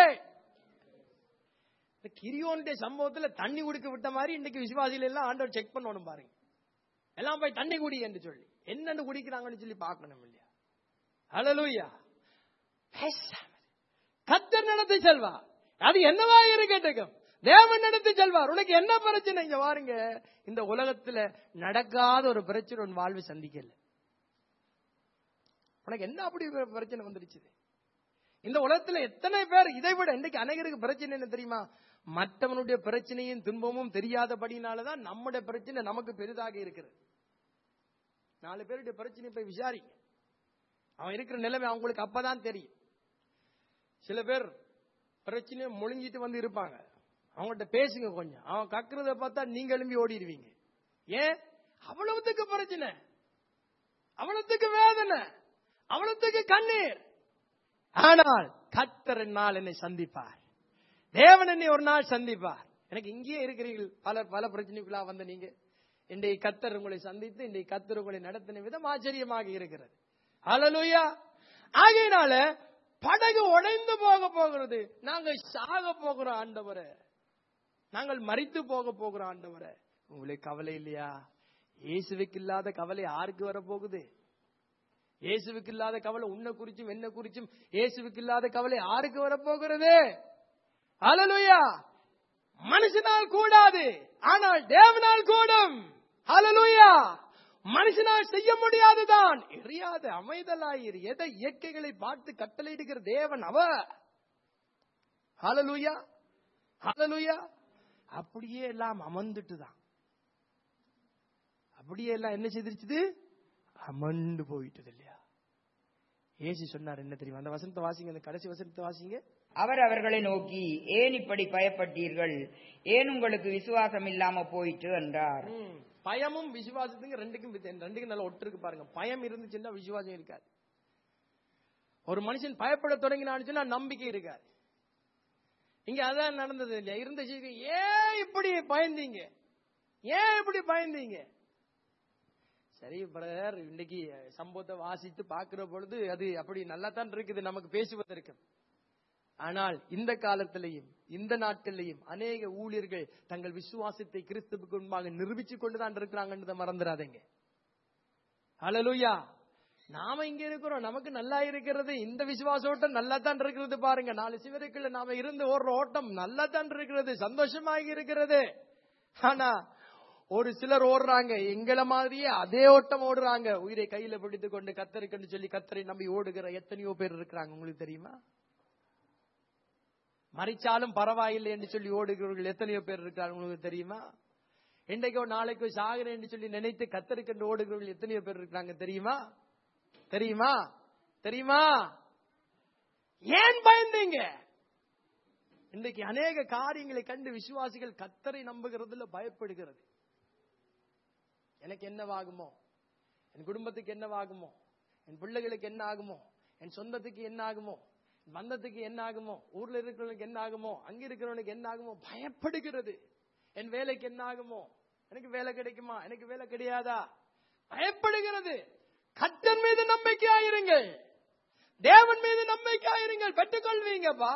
A: இந்த கிரியோனுடைய சம்பவத்துல தண்ணி குடிக்க விட்ட மாதிரி இன்னைக்கு விசுவாசிகள் எல்லாம் ஆண்டவர் செக் பண்ணணும் பாருங்க எல்லாம் போய் தண்ணி குடி என்று சொல்லி என்னன்னு குடிக்கிறாங்கன்னு சொல்லி பார்க்கணும் இல்லையா ஹalleluya பேசாம இரு. கர்த்தர் நடத்தி செல்வா அது என்னவா இருக்கட்டும் தேவன் நடத்தி செல்வார் உனக்கு என்ன பிரச்சனை இங்க பாருங்க இந்த உலகத்துல நடக்காத ஒரு பிரச்சனை உன் வாழ்வு சந்திக்கல உனக்கு என்ன அப்படி ஒரு பிரச்சனை வந்துருச்சு இந்த உலகத்துல எத்தனை பேர் இதை விட இன்னைக்கு அநேகருக்கு பிரச்சனை என்ன தெரியுமா மற்றவனுடைய பிரச்சனையும் துன்பமும் தெரியாதபடினாலதான் நம்முடைய பிரச்சனை நமக்கு பெரிதாக இருக்கிறது நாலு பேருடைய பிரச்சனை போய் விசாரிங்க அவன் இருக்கிற நிலைமை அவங்களுக்கு அப்பதான் தெரியும் சில பேர் பிரச்சனையை முழுங்கிட்டு வந்து இருப்பாங்க அவங்கள்ட்ட பேசுங்க கொஞ்சம் அவன் கக்குறத பார்த்தா நீங்க எழும்பி ஓடிடுவீங்க ஏன் அவ்வளவுத்துக்கு பிரச்சனை அவ்வளவுத்துக்கு வேதனை அவ்வளவுத்துக்கு கண்ணீர் ஆனால் கத்தர் நாள் என்னை சந்திப்பார் தேவன் என்னை ஒரு நாள் சந்திப்பார் எனக்கு இங்கேயே இருக்கிறீர்கள் பல பல பிரச்சனைக்குள்ளா வந்த நீங்க இன்றைய கத்தர் உங்களை சந்தித்து இன்றைய கத்தர் உங்களை நடத்தின விதம் ஆச்சரியமாக இருக்கிறது ஹalleluya ஆகையினால படகு உடைந்து போக போகிறது நாங்கள் சாக போகிறோம் ஆண்டவரே நாங்கள் மறித்து போக போகிறோம் ஆண்டவரே உங்களுக்கு கவலை இல்லையா இயேசுவுக்கு இல்லாத கவலை யாருக்கு வர போகுது இயேசுவுக்கு இல்லாத கவலை உன்னை குறிச்சும் என்ன குறிச்சும் இயேசுவுக்கு இல்லாத கவலை யாருக்கு வர போகிறது ஹalleluya மனுஷனால் கூடாது ஆனால் தேவனால் கூடும் ஹalleluya மனுஷனால் செய்ய முடியாதுதான் எரியாத அமைதலாயிரு எதை இயற்கைகளை பார்த்து கட்டளையிடுகிற தேவன் அவர் ஹalleluya ஹalleluya அப்படியே எல்லாம் அமர்ந்துட்டு தான் அப்படியே எல்லாம் என்ன செய்திருச்சுது அமர்ந்து போயிட்டது இல்லையா ஏசி சொன்னார் என்ன தெரியுமா அந்த வசனத்தை வாசிங்க அந்த கடைசி வசனத்தை வாசிங்க
B: அவர் அவர்களை நோக்கி ஏன் இப்படி பயப்பட்டீர்கள் ஏன் உங்களுக்கு விசுவாசம் இல்லாம போயிற்று என்றார்
A: ம். பயமும் விசுவாசத்துக்கு ரெண்டுக்கும் வித்தியா- ரெண்டுக்கும் நல்ல ஒட்டு இருக்கு பாருங்க பயம் இருந்துச்சுன்னா விசுவாசம் இருக்காது ஒரு மனுஷன் பயப்பட தொடங்கினான்னு சொன்னா நம்பிக்கை இருக்காது இங்க அதான் நடந்தது இல்லையா இருந்த செய்தி ஏன் இப்படி பயந்தீங்க ஏன் இப்படி பயந்தீங்க சரி பிரதர் இன்னைக்கு சம்பவத்தை வாசித்து பார்க்கிற பொழுது அது அப்படி நல்லா தான் இருக்குது நமக்கு பேசுவதற்கு ஆனால் இந்த காலத்திலையும் இந்த நாட்களிலையும் அநேக ஊழியர்கள் தங்கள் விசுவாசத்தை கிறிஸ்துவுக்கு முன்பாக நிரூபித்துக் கொண்டுதான் இருக்கிறாங்கன்றதை மறந்துடாதீங்க ஹalleluya நாம இங்க இருக்கிறோம் நமக்கு நல்லா இருக்கிறது இந்த விசுவாச ஓட்டம் நல்லா தான் இருக்கிறது பாருங்க நாலு சிவருக்குள்ள நாம இருந்து ஓடுற ஓட்டம் நல்லா தான் இருக்கிறது சந்தோஷமாக இருக்கிறது ஆனா ஒரு சிலர் ஓடுறாங்க எங்கள மாதிரியே அதே ஓட்டம் ஓடுறாங்க உயிரை கையில பிடித்துக் கொண்டு கத்தருக்குன்னு சொல்லி கத்தரை நம்பி ஓடுகிற எத்தனையோ பேர் இருக்கிறாங்க உங்களுக்கு தெரியுமா மறிச்சாலும் பரவாயில்லை என்று சொல்லி ஓடுகிறவர்கள் எத்தனையோ பேர் இருக்கிறாங்க உங்களுக்கு தெரியுமா இன்றைக்கோ நாளைக்கோ சாகிறேன் என்று சொல்லி நினைத்து கத்தருக்கென்று ஓடுகிறவர்கள் எத்தனையோ பேர் இருக்கிறாங்க தெரியுமா தெரியுமா தெரியுமா ஏன் பயந்தீங்க இன்றைக்கு அநேக காரியங்களை கண்டு விசுவாசிகள் கத்தரை நம்புகிறதுல பயப்படுகிறது எனக்கு என்னவாகுமோ என் குடும்பத்துக்கு என்னவாகுமோ என் பிள்ளைகளுக்கு என்ன ஆகுமோ என் சொந்தத்துக்கு என்ன ஆகுமோ என் பந்தத்துக்கு என்ன ஆகுமோ ஊர்ல இருக்கிறவனுக்கு என்ன ஆகுமோ அங்க இருக்கிறவனுக்கு என்ன ஆகுமோ பயப்படுகிறது என் வேலைக்கு என்ன ஆகுமோ எனக்கு வேலை கிடைக்குமா எனக்கு வேலை கிடையாதா பயப்படுகிறது கத்தன் மீது நம்பிக்கையாயிருங்கள் தேவன் மீது நம்பிக்கையாயிருங்கள் பெற்றுக்கொள்வீங்கப்பா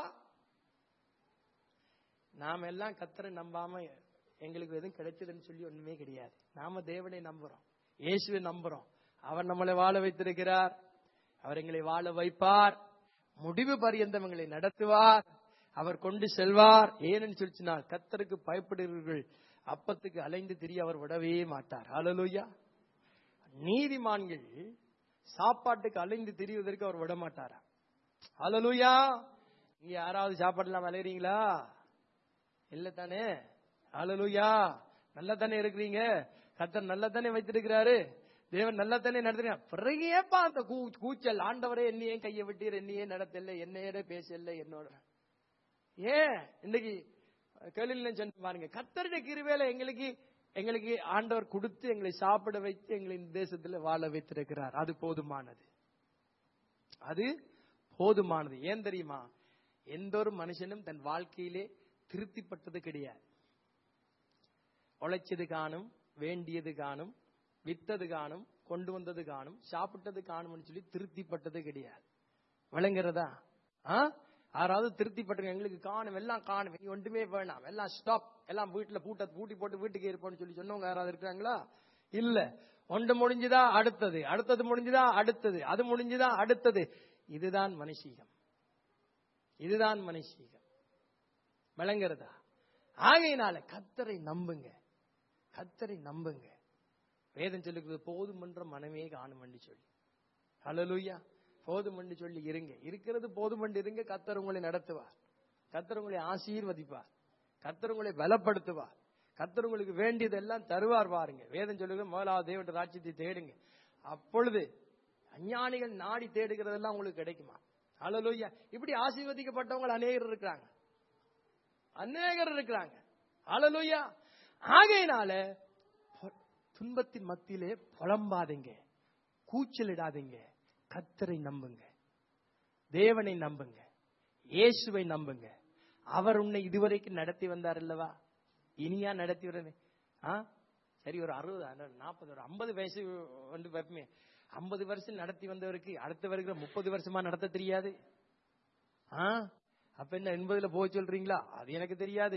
A: நாம எல்லாம் கத்தரை நம்பாம எங்களுக்கு எதுவும் கிடைச்சதுன்னு சொல்லி ஒண்ணுமே கிடையாது நாம தேவனை நம்புறோம் இயேசுவை நம்புறோம் அவர் நம்மளை வாழ வைத்திருக்கிறார் அவர் எங்களை வாழ வைப்பார் முடிவு பரியந்தம் எங்களை நடத்துவார் அவர் கொண்டு செல்வார் ஏன்னு சொல்லிச்சுனால் கத்தருக்கு பயப்படுகிறீர்கள் அப்பத்துக்கு அலைந்து திரிய அவர் விடவே மாட்டார் ஹalleluya நீதிமான்கள் சாப்பாட்டுக்கு அலைந்து திரிவதற்கு அவர் விட மாட்டாரா ஹalleluya இங்க யாராவது சாப்பாடுலாம் அலையறீங்களா இல்ல தானே ஹalleluya நல்லா தானே இருக்கிறீங்க கத்தர் நல்லா தானே வைத்திருக்கிறாரு தேவன் நல்லா தானே நடத்துறீங்க பிறகு ஏப்பா அந்த கூ- கூச்சல் ஆண்டவரே என்னையே கையை விட்டீர் என்னையே நடத்தல என்னையே பேசல என்னோட ஏன் இன்னைக்கு கேள்வியில் சொன்ன பாருங்க கத்தருடைய கிருவேல எங்களுக்கு எங்களுக்கு ஆண்டவர் கொடுத்து எங்களை சாப்பிட வைத்து எங்களை இந்த தேசத்துல வாழ வைத்திருக்கிறார் அது போதுமானது அது போதுமானது ஏன் தெரியுமா எந்த ஒரு மனுஷனும் தன் வாழ்க்கையிலே திருப்திப்பட்டது கிடையாது உழைச்சது காணும் வேண்டியது காணும் வித்தது காணும் கொண்டு வந்தது காணும் சாப்பிட்டது காணும்னு சொல்லி திருப்திப்பட்டது கிடையாது விளங்குறதா ஆ யாராவது திருப்திப்பட்டு எங்களுக்கு காணும் எல்லாம் காணும் இனி ஒன்றுமே வேணாம் எல்லாம் ஸ்டாப் எல்லாம் வீட்டுல பூட்ட பூட்டி போட்டு வீட்டுக்கு இருப்போம்னு சொல்லி சொன்னவங்க யாராவது இருக்கிறாங்களா இல்ல ஒன்று முடிஞ்சுதா அடுத்தது அடுத்தது முடிஞ்சுதா அடுத்தது அது முடிஞ்சுதா அடுத்தது இதுதான் மனுஷீகம் இதுதான் மனுஷீகம் விளங்குறதா ஆகையினால கத்தரை நம்புங்க கத்தரை நம்புங்க வேதம் சொல்லுகிறது போதும் என்ற மனமே காணும் என்று சொல்லி ஹalleluya போதும் என்று சொல்லி இருங்க இருக்கிறது போதும் என்று இருங்க கத்தர் உங்களை நடத்துவார் கத்தர் உங்களை ஆசீர்வதிப்பார் கத்தர் உங்களை பலப்படுத்துவார் கத்தர் உங்களுக்கு வேண்டியதெல்லாம் தருவார் பாருங்க வேதம் சொல்லுங்க முதலாவது தேவட்ட ராஜ்யத்தை தேடுங்க அப்பொழுது அஞ்ஞானிகள் நாடி தேடுகிறதெல்லாம் உங்களுக்கு கிடைக்குமா ஹalleluya இப்படி ஆசீர்வதிக்கப்பட்டவங்க அநேகர் இருக்கிறாங்க அநேகர் இருக்கிறாங்க ஹalleluya ஆகையினால பொ- துன்பத்தின் மத்தியிலே புலம்பாதீங்க கூச்சலிடாதீங்க கத்தரை நம்புங்க தேவனை நம்புங்க இயேசுவை நம்புங்க அவர் உன்னை இதுவரைக்கும் நடத்தி வந்தார் அல்லவா இனியா நடத்தி வரவே ஆ சரி ஒரு அறுபது நாற்பது ஒரு ஐம்பது வயசு வந்து வைப்பமே ஐம்பது வருஷம் நடத்தி வந்தவருக்கு அடுத்த வருகிற முப்பது வருஷமா நடத்த தெரியாது ஆ அப்ப என்ன எண்பதுல போக சொல்றீங்களா அது எனக்கு தெரியாது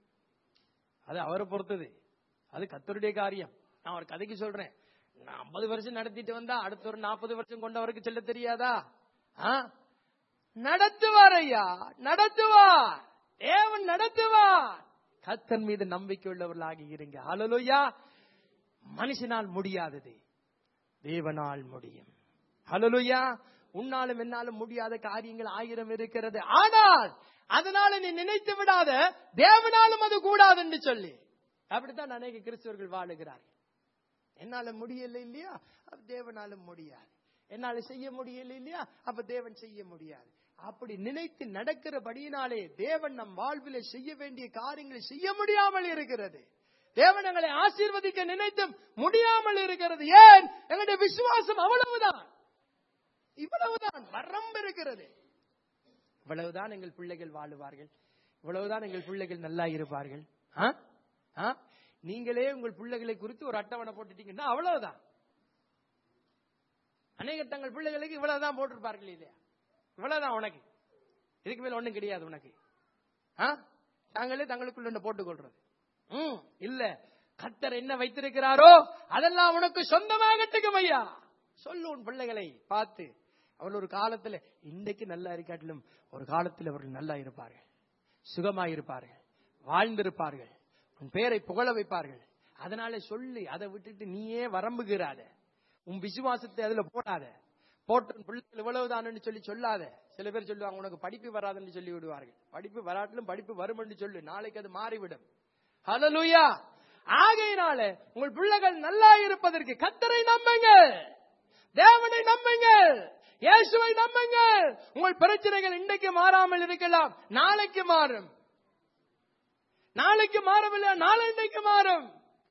A: அது அவரை பொறுத்தது அது கத்தருடைய காரியம் நான் ஒரு கதைக்கு சொல்றேன் நான் ஐம்பது வருஷம் நடத்திட்டு வந்தா அடுத்த ஒரு நாற்பது வருஷம் கொண்டவருக்கு சொல்ல தெரியாதா ஆ? நடத்துவார் ஐயா நடத்துவார் தேவன் நடத்துவார் கத்தன் மீது நம்பிக்கை உள்ளவர்களாகி இருங்க ஹalleluya மனுஷனால் முடியாதது தேவனால் முடியும் ஹalleluya உன்னாலும் என்னாலும் முடியாத காரியங்கள் ஆயிரம் இருக்கிறது ஆனால் அதனால நீ நினைத்து விடாத தேவனாலும் அது கூடாது என்று சொல்லி அப்படித்தான் அநேக கிறிஸ்தவர்கள் வாழுகிறார்கள் என்னால முடியல இல்லையா அப்ப தேவனால முடியாது என்னால செய்ய முடியல இல்லையா அப்ப தேவன் செய்ய முடியாது அப்படி நினைத்து நடக்கிறபடியினாலே தேவன் நம் வாழ்விலே செய்ய வேண்டிய காரியங்களை செய்ய முடியாமல் இருக்கிறது தேவன் எங்களை ஆசீர்வதிக்க நினைத்தும் முடியாமல் இருக்கிறது ஏன் எங்களுடைய விசுவாசம் அவ்வளவுதான் இவ்வளவுதான் வரம்பு இருக்கிறது இவ்வளவுதான் எங்கள் பிள்ளைகள் வாழுவார்கள் இவ்வளவுதான் எங்கள் பிள்ளைகள் நல்லா இருப்பார்கள் ஆ? ஆ? நீங்களே உங்கள் பிள்ளைகளை குறித்து ஒரு அட்டவணை போட்டுட்டீங்கன்னா அவ்வளவுதான் அநேக தங்கள் பிள்ளைகளுக்கு இவ்வளவுதான் போட்டிருப்பார்கள் இல்லையா இவ்வளவுதான் உனக்கு இதுக்கு மேல ஒண்ணும் கிடையாது உனக்கு ஆ? தாங்களே தங்களுக்குள்ள ஒண்ணு போட்டுக் கொள்றது ம் இல்ல கத்தர் என்ன வைத்திருக்கிறாரோ அதெல்லாம் உனக்கு சொந்தமாகட்டுக்கும் ஐயா சொல்லு உன் பிள்ளைகளை பார்த்து அவள் ஒரு காலத்துல இன்னைக்கு நல்லா இருக்காட்டிலும் ஒரு காலத்தில் அவர்கள் நல்லா இருப்பார்கள் சுகமாய் இருப்பார்கள் வாழ்ந்திருப்பார்கள் உன் பேரை புகழ வைப்பார்கள் அதனால சொல்லி அதை விட்டுட்டு நீயே வரம்புகிறாத உன் விசுவாசத்தை அதுல போடாத போட்டு உன் பிள்ளைகள் இவ்வளவுதான்னு சொல்லி சொல்லாத சில பேர் சொல்லுவாங்க உனக்கு படிப்பு வராதுன்னு சொல்லி விடுவார்கள் படிப்பு வராட்டிலும் படிப்பு வரும் என்று சொல்லு நாளைக்கு அது மாறிவிடும் ஹalleluya ஆகையினால உங்கள் பிள்ளைகள் நல்லா இருப்பதற்கு கத்தரை நம்புங்கள் தேவனை நம்புங்கள் இயேசுவை நம்புங்கள் உங்கள் பிரச்சனைகள் இன்றைக்கு மாறாமல் இருக்கலாம் நாளைக்கு மாறும் நாளைக்கு மாறவில்லை நாளை இன்றைக்கு மாறும்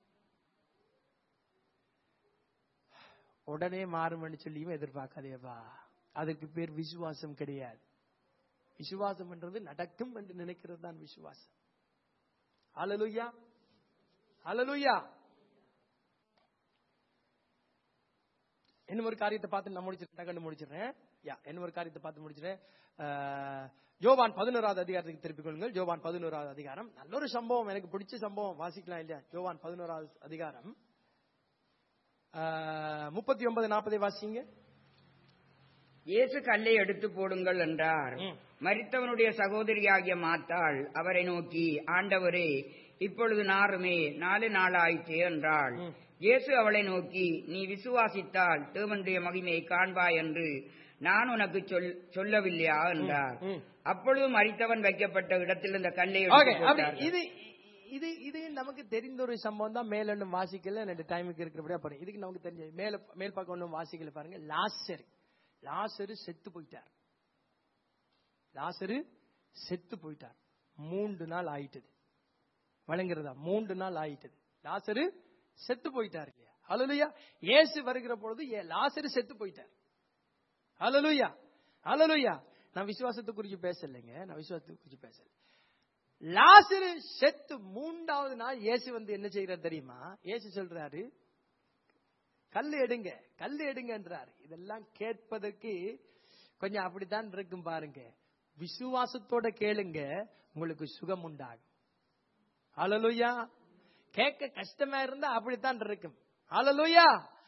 A: உடனே மாறும்னு சொல்லியும் எதிர்பார்க்காதேப்பா அதுக்கு பேர் விசுவாசம் கிடையாது விசுவாசம் என்றது நடக்கும் என்று நினைக்கிறது தான் விசுவாசம் அலலுயா அலலுயா என்ன ஒரு காரியத்தை பார்த்து நான் முடிச்சிருக்கேன் கண்டு முடிச்சிடுறேன் யா என்ன ஒரு காரியத்தை பார்த்து முடிச்சிடுறேன் அஹ், யோவான் பதினோராவது அதிகாரத்துக்கு திருப்பிக் கொள்ளுங்கள் யோவான் பதினோராவது அதிகாரம் நல்ல ஒரு சம்பவம் எனக்கு பிடிச்ச சம்பவம் வாசிக்கலாம் இல்லையா யோவான் பதினோராவது அதிகாரம் முப்பத்தி ஒன்பது நாற்பதை வாசிங்க
B: இயேசு கல்லை எடுத்து போடுங்கள் என்றார்
A: ம்.
B: மரித்தவனுடைய சகோதரியாகிய மாத்தாள் அவரை நோக்கி ஆண்டவரே இப்பொழுது நாருமே நாலு நாளாயிற்று என்றாள்
A: ம்.
B: இயேசு அவளை நோக்கி நீ விசுவாசித்தால் தேவனுடைய மகிமையை காண்பாய் என்று நான் உனக்கு சொல் சொல்லவில்லையா என்றார்
A: ம்.
B: அப்பொழுது மரித்தவன் வைக்கப்பட்ட இடத்தில் இந்த கல்லை
A: ஓகே
B: எடுத்து
A: அப்படி
B: போட்டார்கள்.
A: இது இது இது நமக்கு தெரிந்த ஒரு சம்பவம் தான் மேல ஒன்றும் வாசிக்கல ரெண்டு டைமுக்கு இருக்கிறபடியா பாருங்க இதுக்கு நமக்கு தெரிஞ்ச மேல மேல் பக்கம் ஒன்றும் வாசிக்கல பாருங்க லாசர் லாசரு செத்து போயிட்டார் லாசரு செத்து போயிட்டார் மூன்று நாள் ஆயிட்டது வழங்குறதா மூன்று நாள் ஆயிட்டது லாசரு செத்து போயிட்டார் இல்லையா அலலுயா இயேசு வருகிற பொழுது ஏ- லாசரு செத்து போயிட்டார் அலலுயா அலலுயா நான் விசுவாசத்தை குறிச்சு பேசலைங்க நான் விசுவாசத்தை குறிச்சு பேசல லாசரு செத்து மூன்றாவது நாள் இயேசு வந்து என்ன செய்யறார் தெரியுமா இயேசு சொல்றாரு கல்லு எடுங்க கல்லு எடுங்கன்றார் இதெல்லாம் கேட்பதற்கு கொஞ்சம் அப்படித்தான் இருக்கும் பாருங்க விசுவாசத்தோட கேளுங்க உங்களுக்கு சுகம் உண்டாகும் அலலுயா கேட்க கஷ்டமா இருந்தா அப்படித்தான் இருக்கும் அலலுயா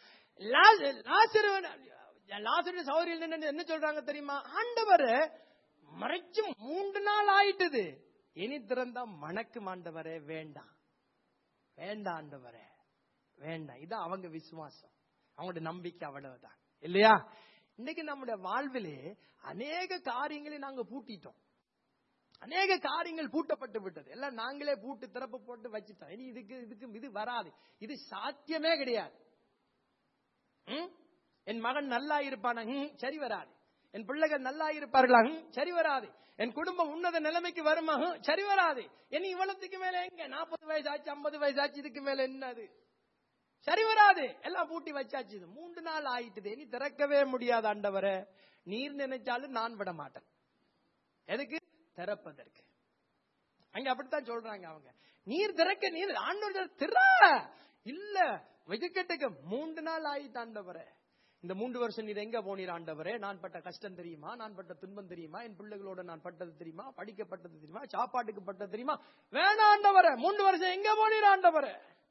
A: லாசரு லாசரு சௌரியல் என்ன என்ன சொல்றாங்க தெரியுமா ஆண்டவர் மறைச்சு மூன்று நாள் ஆயிட்டுது இனி திறந்தா மணக்கும் ஆண்டவரே வேண்டாம் வேண்டாம் ஆண்டவரே வேண்டாம் இது அவங்க விசுவாசம் அவங்களோட நம்பிக்கை அவ்வளவுதான் இல்லையா இன்னைக்கு நம்முடைய வாழ்விலே அநேக காரியங்களை நாங்க பூட்டிட்டோம் அநேக காரியங்கள் பூட்டப்பட்டு விட்டது எல்லாம் நாங்களே பூட்டு திறப்பு போட்டு வச்சுட்டோம் இனி இதுக்கு இதுக்கு இது வராது இது சாத்தியமே கிடையாது ம்? என் மகன் நல்லா இருப்பானா ம், சரி வராது என் பிள்ளைகள் நல்லா இருப்பார்களா ம், சரி வராது என் குடும்பம் உன்னத நிலைமைக்கு வருமா ம், சரி வராது இனி இவ்வளவுக்கு மேல எங்க நாற்பது வயசு ஆச்சு ஐம்பது வயசு ஆச்சு இதுக்கு மேல என்னது சரி வராது எல்லாம் பூட்டி வச்சாச்சு இது மூன்று நாள் ஆயிட்டுது இனி திறக்கவே முடியாது ஆண்டவரே நீர் நினைச்சாலும் நான் விட மாட்டேன் எதுக்கு திறப்பதற்கு அங்க அப்படித்தான் சொல்றாங்க அவங்க நீர் திறக்க நீர் ஆண்டவர் திற இல்ல வெதுக்கட்டுக்கு மூன்று நாள் ஆயிட்டு ஆண்டவரே இந்த மூன்று வருஷம் நீர் எங்க போனீர் ஆண்டவரே நான் பட்ட கஷ்டம் தெரியுமா நான் பட்ட துன்பம் தெரியுமா என் பிள்ளைகளோட நான் பட்டது தெரியுமா படிக்கப்பட்டது தெரியுமா சாப்பாட்டுக்கு பட்டது தெரியுமா வேணாம் ஆண்டவரே மூன்று வருஷம் எங்க போனீர் ஆண்டவரே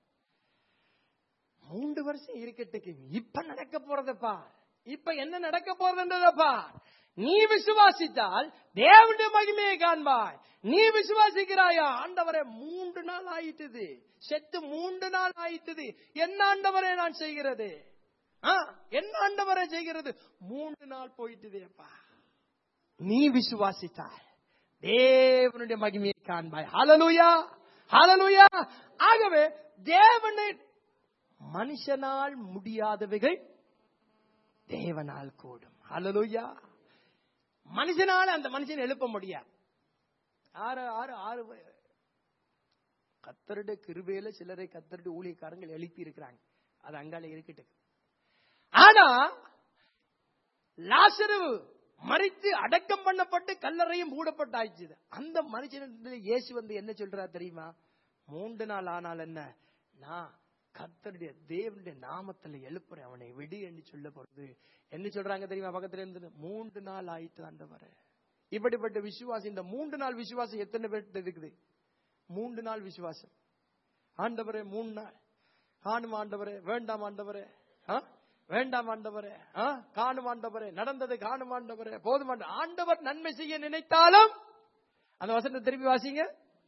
A: மூன்று வருஷம் இருக்கட்டுக்கு இப்ப நடக்க போறதப்பா இப்ப என்ன நடக்க போறதுன்றதப்பா நீ விசுவாசித்தால் தேவனுடைய மகிமையை காண்பாய் நீ விசுவாசிக்கிறாயா ஆண்டவரே மூன்று நாள் ஆயிட்டுது செத்து மூன்று நாள் ஆயிட்டுது என்ன ஆண்டவரே நான் செய்கிறது ஆ, என்ன ஆண்டவரே செய்கிறது மூன்று நாள் போயிட்டுதேப்பா நீ விசுவாசித்தாய் தேவனுடைய மகிமையை காண்பாய் ஹalleluya ஹalleluya ஆகவே தேவனை மனுஷனால் முடியாதவைகள் தேவனால் கூடும் ஹalleluya மனுஷனால அந்த மனுஷன் எழுப்ப முடியாது ஆறு ஆறு ஆறு வ- கத்தருடைய கிருபையில சிலரை கத்தருடைய ஊழியக்காரங்கள் எழுப்பி இருக்கிறாங்க அது அங்கால இருக்கட்டும் ஆனா லாசரு மறித்து அடக்கம் பண்ணப்பட்டு கல்லறையும் மூடப்பட்டாச்சு அந்த மனுஷன் இயேசு வந்து என்ன சொல்றா தெரியுமா மூன்று நாள் ஆனால் என்ன நான் கர்த்தருடைய தேவனுடைய நாமத்துல எழுப்புறேன் அவனை விடு என்று சொல்ல போறது என்ன சொல்றாங்க தெரியுமா பக்கத்துல இருந்து மூன்று நாள் ஆயிட்டு ஆண்டவரே இப்படிப்பட்ட விசுவாசம் இந்த மூன்று நாள் விசுவாசம் எத்தனை பேர்கிட்ட இருக்குது மூன்று நாள் விசுவாசம் ஆண்டவரே மூணு நாள் காணும் ஆண்டவரே வேண்டாம் ஆண்டவரே ஆ? வேண்டாம் ஆண்டவரே ஆ? காணும் ஆண்டவரே நடந்தது காணும் ஆண்டவரே போதும் ஆண்ட- ஆண்டவர் நன்மை செய்ய நினைத்தாலும் அந்த வசனத்தை திருப்பி வாசிங்க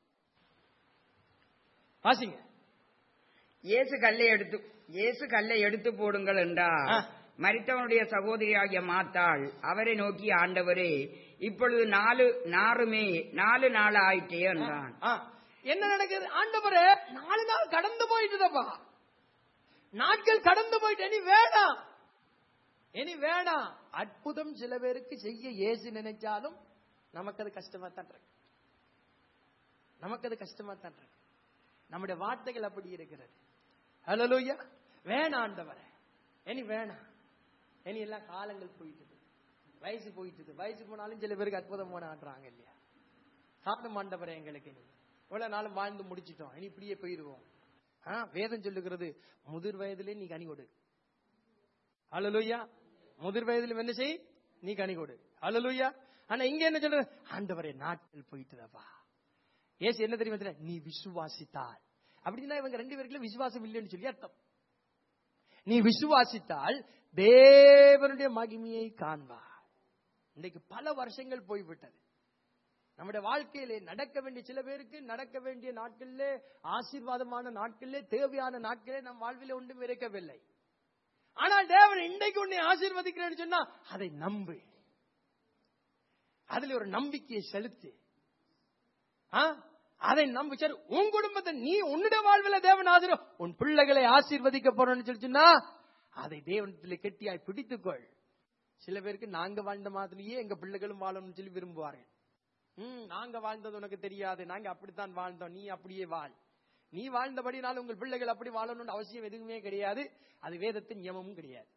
A: வாசிங்க
B: இயேசு கல்லை எடுத்து இயேசு கல்லை எடுத்து போடுங்கள் என்றார்
A: ஆ.
B: மரித்தவனுடைய சகோதரியாகிய மாத்தாள் அவரை நோக்கி ஆண்டவரே இப்பொழுது நாலு நாறுமே நாலு நாள் ஆயிட்டே என்றான்
A: ஆ. என்ன நடக்குது ஆண்டவரே நாலு நாள் கடந்து போயிட்டுதப்பா நாட்கள் கடந்து போயிட்டு இனி வேணாம் இனி வேணாம் அற்புதம் சில பேருக்கு செய்ய இயேசு நினைச்சாலும் நமக்கு அது கஷ்டமா தான் இருக்கு நமக்கு அது கஷ்டமா தான் இருக்கு நம்முடைய வார்த்தைகள் அப்படி இருக்கிறது ஹalleluya வேணாம் ஆண்டவரே இனி வேணாம் இனி எல்லாம் காலங்கள் போயிட்டுது வயசு போயிட்டுது வயசு போனாலும் சில பேருக்கு அற்புதம் போன ஆடுறாங்க இல்லையா காரணம் ஆண்டவரே எங்களுக்கு நீ இவ்வளவு நாளும் வாழ்ந்து முடிச்சிட்டோம் இனி இப்படியே போயிடுவோம் ஆ, வேதம் சொல்லுகிறது முதிர் வயதிலே நீ கனி கொடு அலலுயா முதிர் வயதில் என்ன செய் நீ கனி கொடு அலலுயா ஆனா இங்க என்ன சொல்ற ஆண்டவரே நாட்கள் போயிட்டுதப்பா ஏசு என்ன தெரியுமா தெரியுமா? நீ விசுவாசித்தால் அப்படின்னா இவங்க ரெண்டு பேருக்குள்ள விசுவாசம் இல்லைன்னு சொல்லி அர்த்தம் நீ விசுவாசித்தால் தேவனுடைய மகிமையை காண்பார் இன்னைக்கு பல வருஷங்கள் போய்விட்டது நம்முடைய வாழ்க்கையிலே நடக்க வேண்டிய சில பேருக்கு நடக்க வேண்டிய நாட்களிலே ஆசீர்வாதமான நாட்களிலே தேவையான நாட்களே நம் வாழ்விலே ஒன்றும் இருக்கவில்லை ஆனால் தேவன் இன்றைக்கு உன்னை ஆசீர்வதிக்கிறேன்னு சொன்னா அதை நம்பு அதுல ஒரு நம்பிக்கையை செலுத்து ஆ? அதை நம்பு சரி உன் குடும்பத்தை நீ உன்னுடைய வாழ்வில் தேவன் ஆசிரியர் உன் பிள்ளைகளை ஆசீர்வதிக்க போறோம்னு சொல்லி சொன்னா அதை தேவனத்தில் கெட்டியாய் பிடித்துக்கொள் சில பேருக்கு நாங்க வாழ்ந்த மாதிரியே எங்க பிள்ளைகளும் வாழணும்னு சொல்லி விரும்புவார்கள் ம் நாங்க வாழ்ந்தது உனக்கு தெரியாது நாங்க அப்படித்தான் வாழ்ந்தோம் நீ அப்படியே வாழ் நீ வாழ்ந்தபடினால உங்கள் பிள்ளைகள் அப்படி வாழணும்னு அவசியம் எதுவுமே கிடையாது அது வேதத்தின் நியமமும் கிடையாது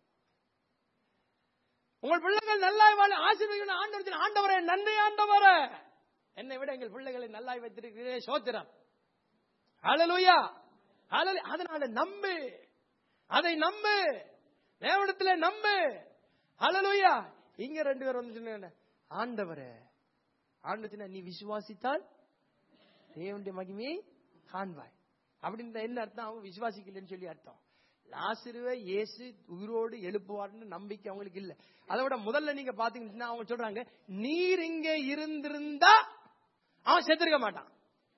A: உங்கள் பிள்ளைகள் நல்லாய் வாழ ஆசீர்வதிக்கணும் ஆண்டவர் சொன்ன, ஆண்டவரே நன்றி ஆண்டவரே என்னை விட எங்கள் பிள்ளைகளை நல்லாய் வைத்திருக்கிறே சோத்திரம் ஹalleluya ஹalleluya அதனால நம்பு அதை நம்பு தேவனத்திலே நம்பு ஹalleluya இங்க ரெண்டு பேர் வந்து சொன்னாங்க ஆண்டவரே ஆண்டவத்தின நீ விசுவாசித்தால் தேவனுடைய மகிமையை காண்பாய் அப்படின்னு என்ன அர்த்தம் அவங்க விசுவாசிக்கலன்னு சொல்லி அர்த்தம் லாசிருவை இயேசு உயிரோடு எழுப்புவார்னு நம்பிக்கை அவங்களுக்கு இல்ல அதை விட முதல்ல நீங்க பாத்தீங்கன்னா அவங்க சொல்றாங்க நீர் இங்க இருந்திருந்தா அவன் செத்துருக்க மாட்டான்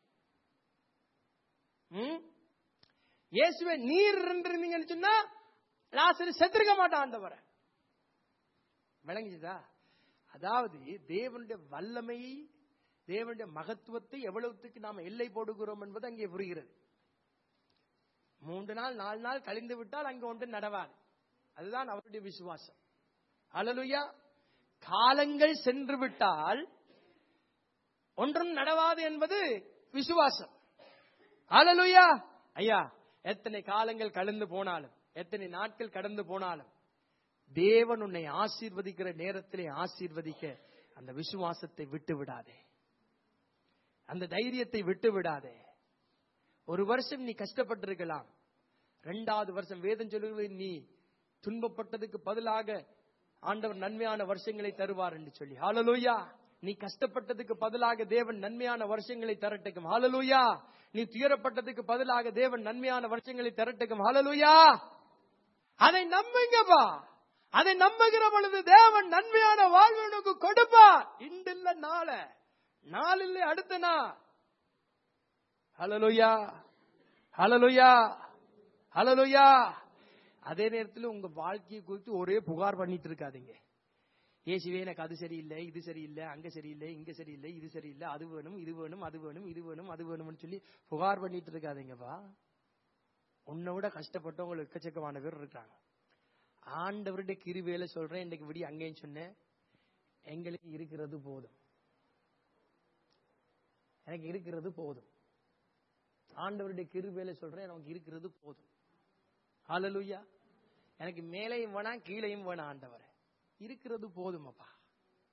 A: ம்? இயேசுவே நீர் இருந்திருந்தீங்கன்னு சொன்னா லாசரு செத்துருக்க மாட்டான் ஆண்டவரை விளங்கிச்சுதா அதாவது தேவனுடைய வல்லமையை தேவனுடைய மகத்துவத்தை எவ்வளவுத்துக்கு நாம் எல்லை போடுகிறோம் என்பது அங்கே புரிகிறது மூன்று நாள் நாலு நாள் கழிந்து விட்டால் அங்கே ஒன்று நடவாது அதுதான் அவருடைய விசுவாசம் அலலுயா காலங்கள் சென்று விட்டால் ஒன்றும் நடவாது என்பது விசுவாசம் அலலுயா ஐயா எத்தனை காலங்கள் கடந்து போனாலும் எத்தனை நாட்கள் கடந்து போனாலும் தேவன் உன்னை ஆசீர்வதிக்கிற நேரத்திலே ஆசீர்வதிக்க அந்த விசுவாசத்தை விட்டு விடாதே அந்த தைரியத்தை விட்டு விடாதே ஒரு வருஷம் நீ கஷ்டப்பட்டிருக்கலாம் ரெண்டாவது வருஷம் வேதம் சொல்லுகிறது நீ துன்பப்பட்டதுக்கு பதிலாக ஆண்டவர் நன்மையான வருஷங்களை தருவார் என்று சொல்லி ஹalleluya நீ கஷ்டப்பட்டதுக்கு பதிலாக தேவன் நன்மையான வருஷங்களை தரட்டுக்கும் ஹalleluya நீ துயரப்பட்டதுக்கு பதிலாக தேவன் நன்மையான வருஷங்களை தரட்டுக்கும் ஹalleluya அதை நம்புங்கப்பா அதை நம்புகிற பொழுது தேவன் நன்மையான வாழ்வு உனக்கு கொடுப்பார் இன்றில்ல நாள நாளில்ல அடுத்த நாள் ஹalleluya ஹalleluya ஹalleluya அதே நேரத்தில் உங்க வாழ்க்கையை குறித்து ஒரே புகார் பண்ணிட்டு இருக்காதீங்க இயேசுவே எனக்கு அது சரியில்லை இது சரியில்லை அங்க சரியில்லை இங்க சரியில்லை இது சரியில்லை அது வேணும் இது வேணும் அது வேணும் இது வேணும் அது வேணும்னு சொல்லி புகார் பண்ணிட்டு இருக்காதீங்கப்பா உன்னை விட கஷ்டப்பட்டவங்க எக்கச்சக்கமான பேர் இருக்காங்க ஆண்டவருடைய கிருபையில சொல்றேன் இன்னைக்கு விடி அங்கேயும் சொன்னேன் எங்களுக்கு இருக்கிறது போதும் எனக்கு இருக்கிறது போதும் ஆண்டவருடைய கிருபையில சொல்றேன் நமக்கு இருக்கிறது போதும் ஹalleluya எனக்கு மேலையும் வேணாம் கீழையும் வேணாம் ஆண்டவரே இருக்கிறது போதும் அப்பா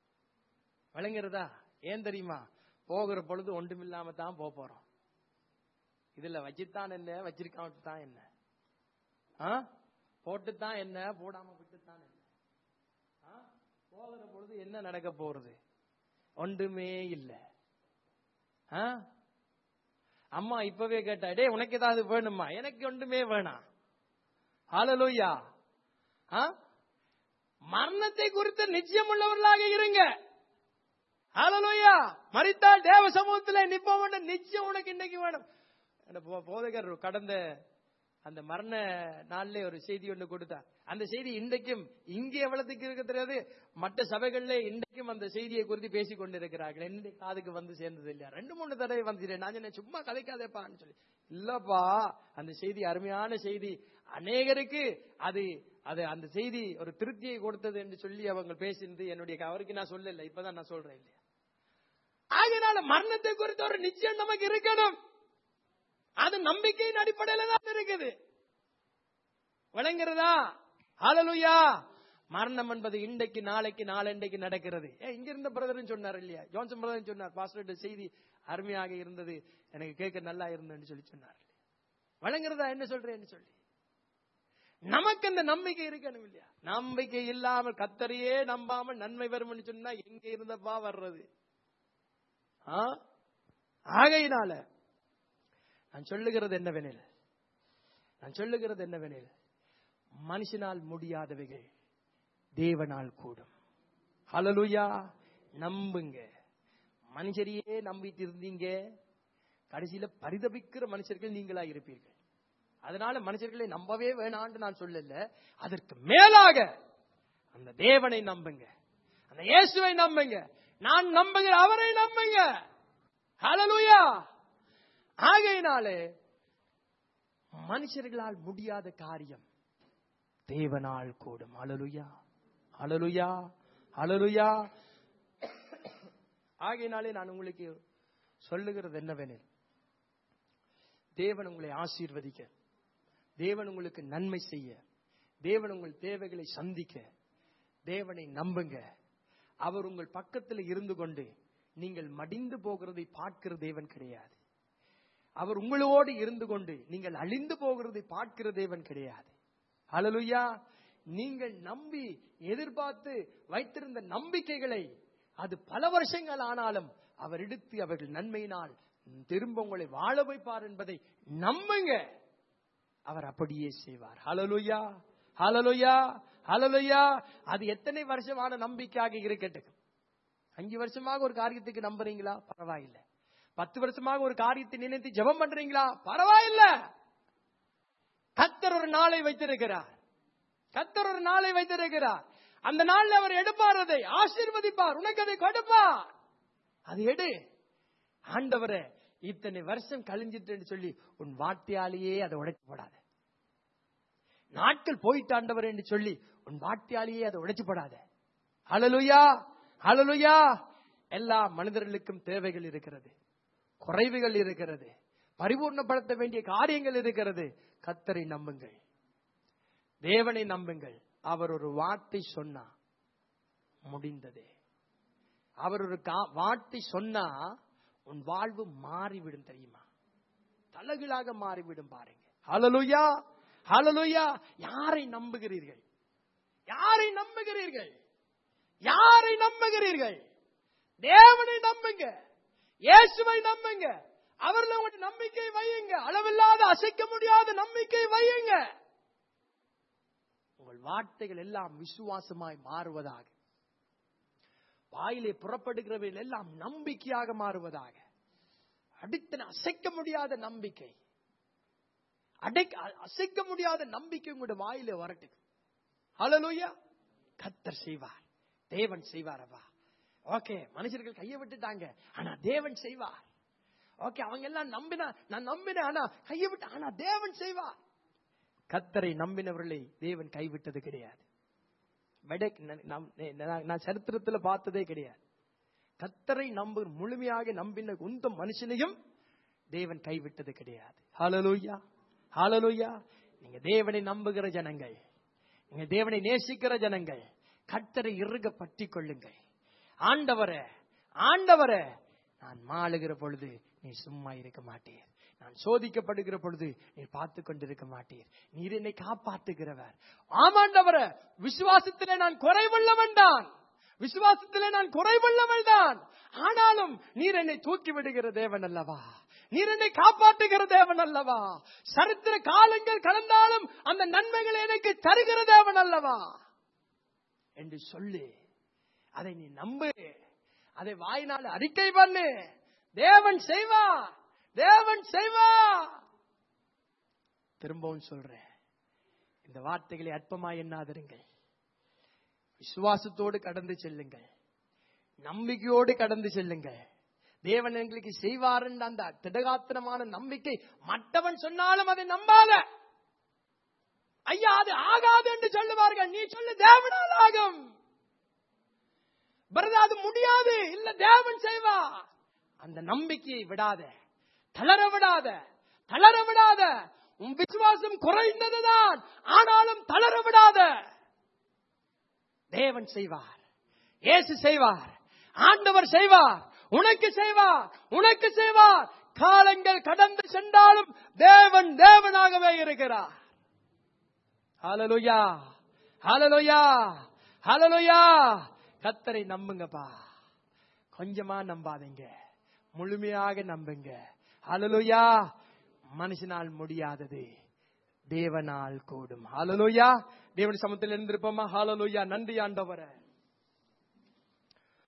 A: விளங்குறதா ஏன் தெரியுமா போகிற பொழுது ஒன்றுமில்லாம தான் போக போறோம் இதுல வச்சுத்தான் என்ன வச்சிருக்காமட்டு தான் என்ன ஆ? போட்டுத்தான் என்ன போடாம விட்டுத்தான் என்ன ஆ? போகிற பொழுது என்ன நடக்க போறது ஒன்றுமே இல்ல ஆ? அம்மா இப்பவே கேட்டா டேய் உனக்கு ஏதாவது வேணுமா எனக்கு ஒன்றுமே வேணாம் ஹalleluya ஆ மரணத்தை குறித்த நிச்சயம் உள்ளவர்களாக இருங்க ஹalleluya மரித்தால் தேவ சமூகத்திலே நிப்பவன் நிச்சயம் உனக்கு இன்னைக்கு வேணும் அந்த போ- போதகர் கடந்த அந்த மரண நாள்ல ஒரு செய்தி ஒன்று கொடுத்தார் அந்த செய்தி இன்றைக்கும் இங்கே எவ்வளவுக்கு இருக்க தெரியாது மற்ற சபைகள்ல இன்றைக்கும் அந்த செய்தியை குறித்து பேசிக் கொண்டிருக்கிறார்கள் என்னுடைய காதுக்கு வந்து சேர்ந்தது இல்லையா ரெண்டு மூணு தடவை வந்து நான் சொன்னேன் சும்மா கதைக்காதேப்பான்னு சொல்லி இல்லப்பா அந்த செய்தி அருமையான செய்தி அநேகருக்கு அது அது அந்த செய்தி ஒரு திருப்தியை கொடுத்தது என்று சொல்லி அவங்க பேசினது என்னுடைய அவருக்கு நான் சொல்லல இப்பதான் நான் சொல்றேன் இல்லையா ஆகையினால மரணத்தை குறித்த ஒரு நிச்சயம் நமக்கு இருக்கணும் அது நம்பிக்கையின் அடிப்படையில தான் இருக்குது விளங்குறதா ஹalleluya மரணம் என்பது இன்றைக்கு நாளைக்கு நாளண்டைக்கு நடக்கிறது ஏ இங்க இருந்த பிரதர்னு சொன்னார் இல்லையா ஜோன்சன் பிரதர் சொன்னார் பாஸ்டர் செய்தி அருமையாக இருந்தது எனக்கு கேட்க நல்லா இருந்ததுன்னு சொல்லி சொன்னார் வழங்குறதா என்ன சொல்றேன்னு சொல்லி நமக்கு அந்த நம்பிக்கை இருக்கணும் இல்லையா நம்பிக்கை இல்லாமல் கத்தரையே நம்பாமல் நன்மை வரும்னு சொன்னா எங்க இருந்தப்பா வர்றது ஆ? ஆகையினால நான் சொல்லுகிறது என்னவெனில் நான் சொல்லுகிறது என்னவெனில் மனுஷனால் முடியாதவைகள் தேவனால் கூடும் ஹalleluya நம்புங்க மனுஷரையே நம்பிட்டு இருந்தீங்க கடைசியில பரிதபிக்கிற மனுஷர்கள் நீங்களா இருப்பீர்கள் அதனால மனுஷர்களை நம்பவே வேணான்னு நான் சொல்லல அதற்கு மேலாக அந்த தேவனை நம்புங்க அந்த இயேசுவை நம்புங்க நான் நம்புகிற அவரை நம்புங்க ஹalleluya ஆகையினாலே மனுஷர்களால் முடியாத காரியம் தேவனால் கூடும் அலலுயா அலலுயா அலலுயா ஆகையினாலே நான் உங்களுக்கு சொல்லுகிறது என்னவெனில் தேவன் உங்களை ஆசீர்வதிக்க தேவன் உங்களுக்கு நன்மை செய்ய தேவன் உங்கள் தேவைகளை சந்திக்க தேவனை நம்புங்க அவர் உங்கள் பக்கத்தில் இருந்து கொண்டு நீங்கள் மடிந்து போகிறதை பார்க்கிற தேவன் கிடையாது அவர் உங்களோடு இருந்து கொண்டு நீங்கள் அழிந்து போகிறதை பார்க்கிற தேவன் கிடையாது ஹalleluya நீங்கள் நம்பி எதிர்பார்த்து வைத்திருந்த நம்பிக்கைகளை அது பல வருஷங்கள் ஆனாலும் அவர் எடுத்து அவர்கள் நன்மையினால் திரும்ப உங்களை வாழ வைப்பார் என்பதை நம்புங்க அவர் அப்படியே செய்வார் ஹalleluya ஹalleluya ஹalleluya அது எத்தனை வருஷமான நம்பிக்கையாக இருக்கட்டும் அஞ்சு வருஷமாக ஒரு காரியத்துக்கு நம்புறீங்களா பரவாயில்லை பத்து வருஷமாக ஒரு காரியத்தை நினைத்து ஜெபம் பண்றீங்களா பரவாயில்ல கத்தர் ஒரு நாளை வைத்திருக்கிறார் கத்தர் ஒரு நாளை வைத்திருக்கிறார் அந்த நாள்ல அவர் எடுப்பார் அதை ஆசீர்வதிப்பார் உனக்கு அதை கொடுப்பார் அது எடு ஆண்டவரே இத்தனை வருஷம் கழிஞ்சிட்டுன்னு சொல்லி உன் வார்த்தையாலேயே அதை உடைச்சு போடாத நாட்கள் போயிட்டு ஆண்டவர் என்று சொல்லி உன் வார்த்தையாலேயே அதை உடைச்சு போடாத ஹalleluya ஹalleluya எல்லா மனிதர்களுக்கும் தேவைகள் இருக்கிறது குறைவுகள் இருக்கிறது பரிபூர்ணப்படுத்த வேண்டிய காரியங்கள் இருக்கிறது கத்தரை நம்புங்கள் தேவனை நம்புங்கள் அவர் ஒரு வார்த்தை சொன்னா முடிந்ததே அவர் ஒரு கா- வார்த்தை சொன்னா உன் வாழ்வு மாறிவிடும் தெரியுமா தலகளாக மாறிவிடும் பாருங்க ஹalleluya ஹalleluya யாரை நம்புகிறீர்கள் யாரை நம்புகிறீர்கள் யாரை நம்புகிறீர்கள் தேவனை நம்புங்க இயேசுவை நம்புங்க அவர்ல உங்களுடைய நம்பிக்கை வையுங்க அளவில்லாத அசைக்க முடியாத நம்பிக்கை வையுங்க உங்கள் வார்த்தைகள் எல்லாம் விசுவாசமாய் மாறுவதாக வாயிலே புறப்படுகிறவைகள் எல்லாம் நம்பிக்கையாக மாறுவதாக அடுத்த அசைக்க முடியாத நம்பிக்கை அடைக்க அசைக்க முடியாத நம்பிக்கை உங்களுடைய வாயிலே வரட்டும் ஹalleluya கத்தர் செய்வார் தேவன் செய்வார் அப்பா ஓகே மனுஷர்கள் கையை விட்டுட்டாங்க ஆனா தேவன் செய்வார் ஓகே அவங்க எல்லாம் நம்பினா நான் நம்பினேன் ஆனா கையை விட்டு ஆனா தேவன் செய்வார் கத்தரை நம்பினவர்களை தேவன் கைவிட்டது கிடையாது வெடக் ந- நம்- நான் நான் சரித்திரத்துல பார்த்ததே கிடையாது கத்தரை நம்பு முழுமையாக நம்பின உந்த மனுஷனையும் தேவன் கைவிட்டது கிடையாது ஹalleluya ஹalleluya நீங்க தேவனை நம்புகிற ஜனங்கள் நீங்க தேவனை நேசிக்கிற ஜனங்கள் கத்தரை இறுக பற்றி கொள்ளுங்கள் ஆண்டவரே ஆண்டவரே நான் மாளுகிற பொழுது நீ சும்மா இருக்க மாட்டீர் நான் சோதிக்கப்படுகிற பொழுது நீ பார்த்து கொண்டிருக்க மாட்டீர் நீர் என்னை காப்பாற்றுகிறவர் ஆமாண்டவர விசுவாசத்திலே நான் குறைவுள்ளவன் தான் விசுவாசத்திலே நான் குறைவுள்ளவள் தான் ஆனாலும் நீர் என்னை தூக்கி விடுகிற தேவன் அல்லவா நீர் என்னை காப்பாற்றுகிற தேவன் அல்லவா சரித்திர காலங்கள் கடந்தாலும் அந்த நன்மைகளை எனக்கு தருகிற தேவன் அல்லவா என்று சொல்லு அதை நீ நம்பு அதை வாயினால் அறிக்கை பண்ணு தேவன் செய்வா தேவன் செய்வா திரும்பவும் சொல்றேன் இந்த வார்த்தைகளை அற்பமாய் எண்ணாதிருங்கள் விசுவாசத்தோடு கடந்து செல்லுங்கள் நம்பிக்கையோடு கடந்து செல்லுங்கள் தேவன் எங்களுக்கு செய்வார் அந்த திடகாத்திரமான நம்பிக்கை மற்றவன் சொன்னாலும் அதை நம்பாத ஐயா அது ஆகாது என்று சொல்லுவார்கள் நீ சொல்லு தேவனால் ஆகும் பிரதா அது முடியாது இல்ல தேவன் செய்வா அந்த நம்பிக்கையை விடாத தளர விடாத தளர விடாத உன் விசுவாசம் குறைந்ததுதான் ஆனாலும் தளர விடாத தேவன் செய்வார் இயேசு செய்வார் ஆண்டவர் செய்வார் உனக்கு செய்வார் உனக்கு செய்வார் காலங்கள் கடந்து சென்றாலும் தேவன் தேவனாகவே இருக்கிறார் ஹalleluya ஹalleluya ஹalleluya கத்தரை நம்புங்கப்பா கொஞ்சமா நம்பாதீங்க முழுமையாக நம்புங்க ஹalleluya மனுஷனால் முடியாதது தேவனால் கூடும் ஹalleluya தேவன் சமத்தில் இருந்திருப்போமா ஹalleluya நன்றி ஆண்டவரே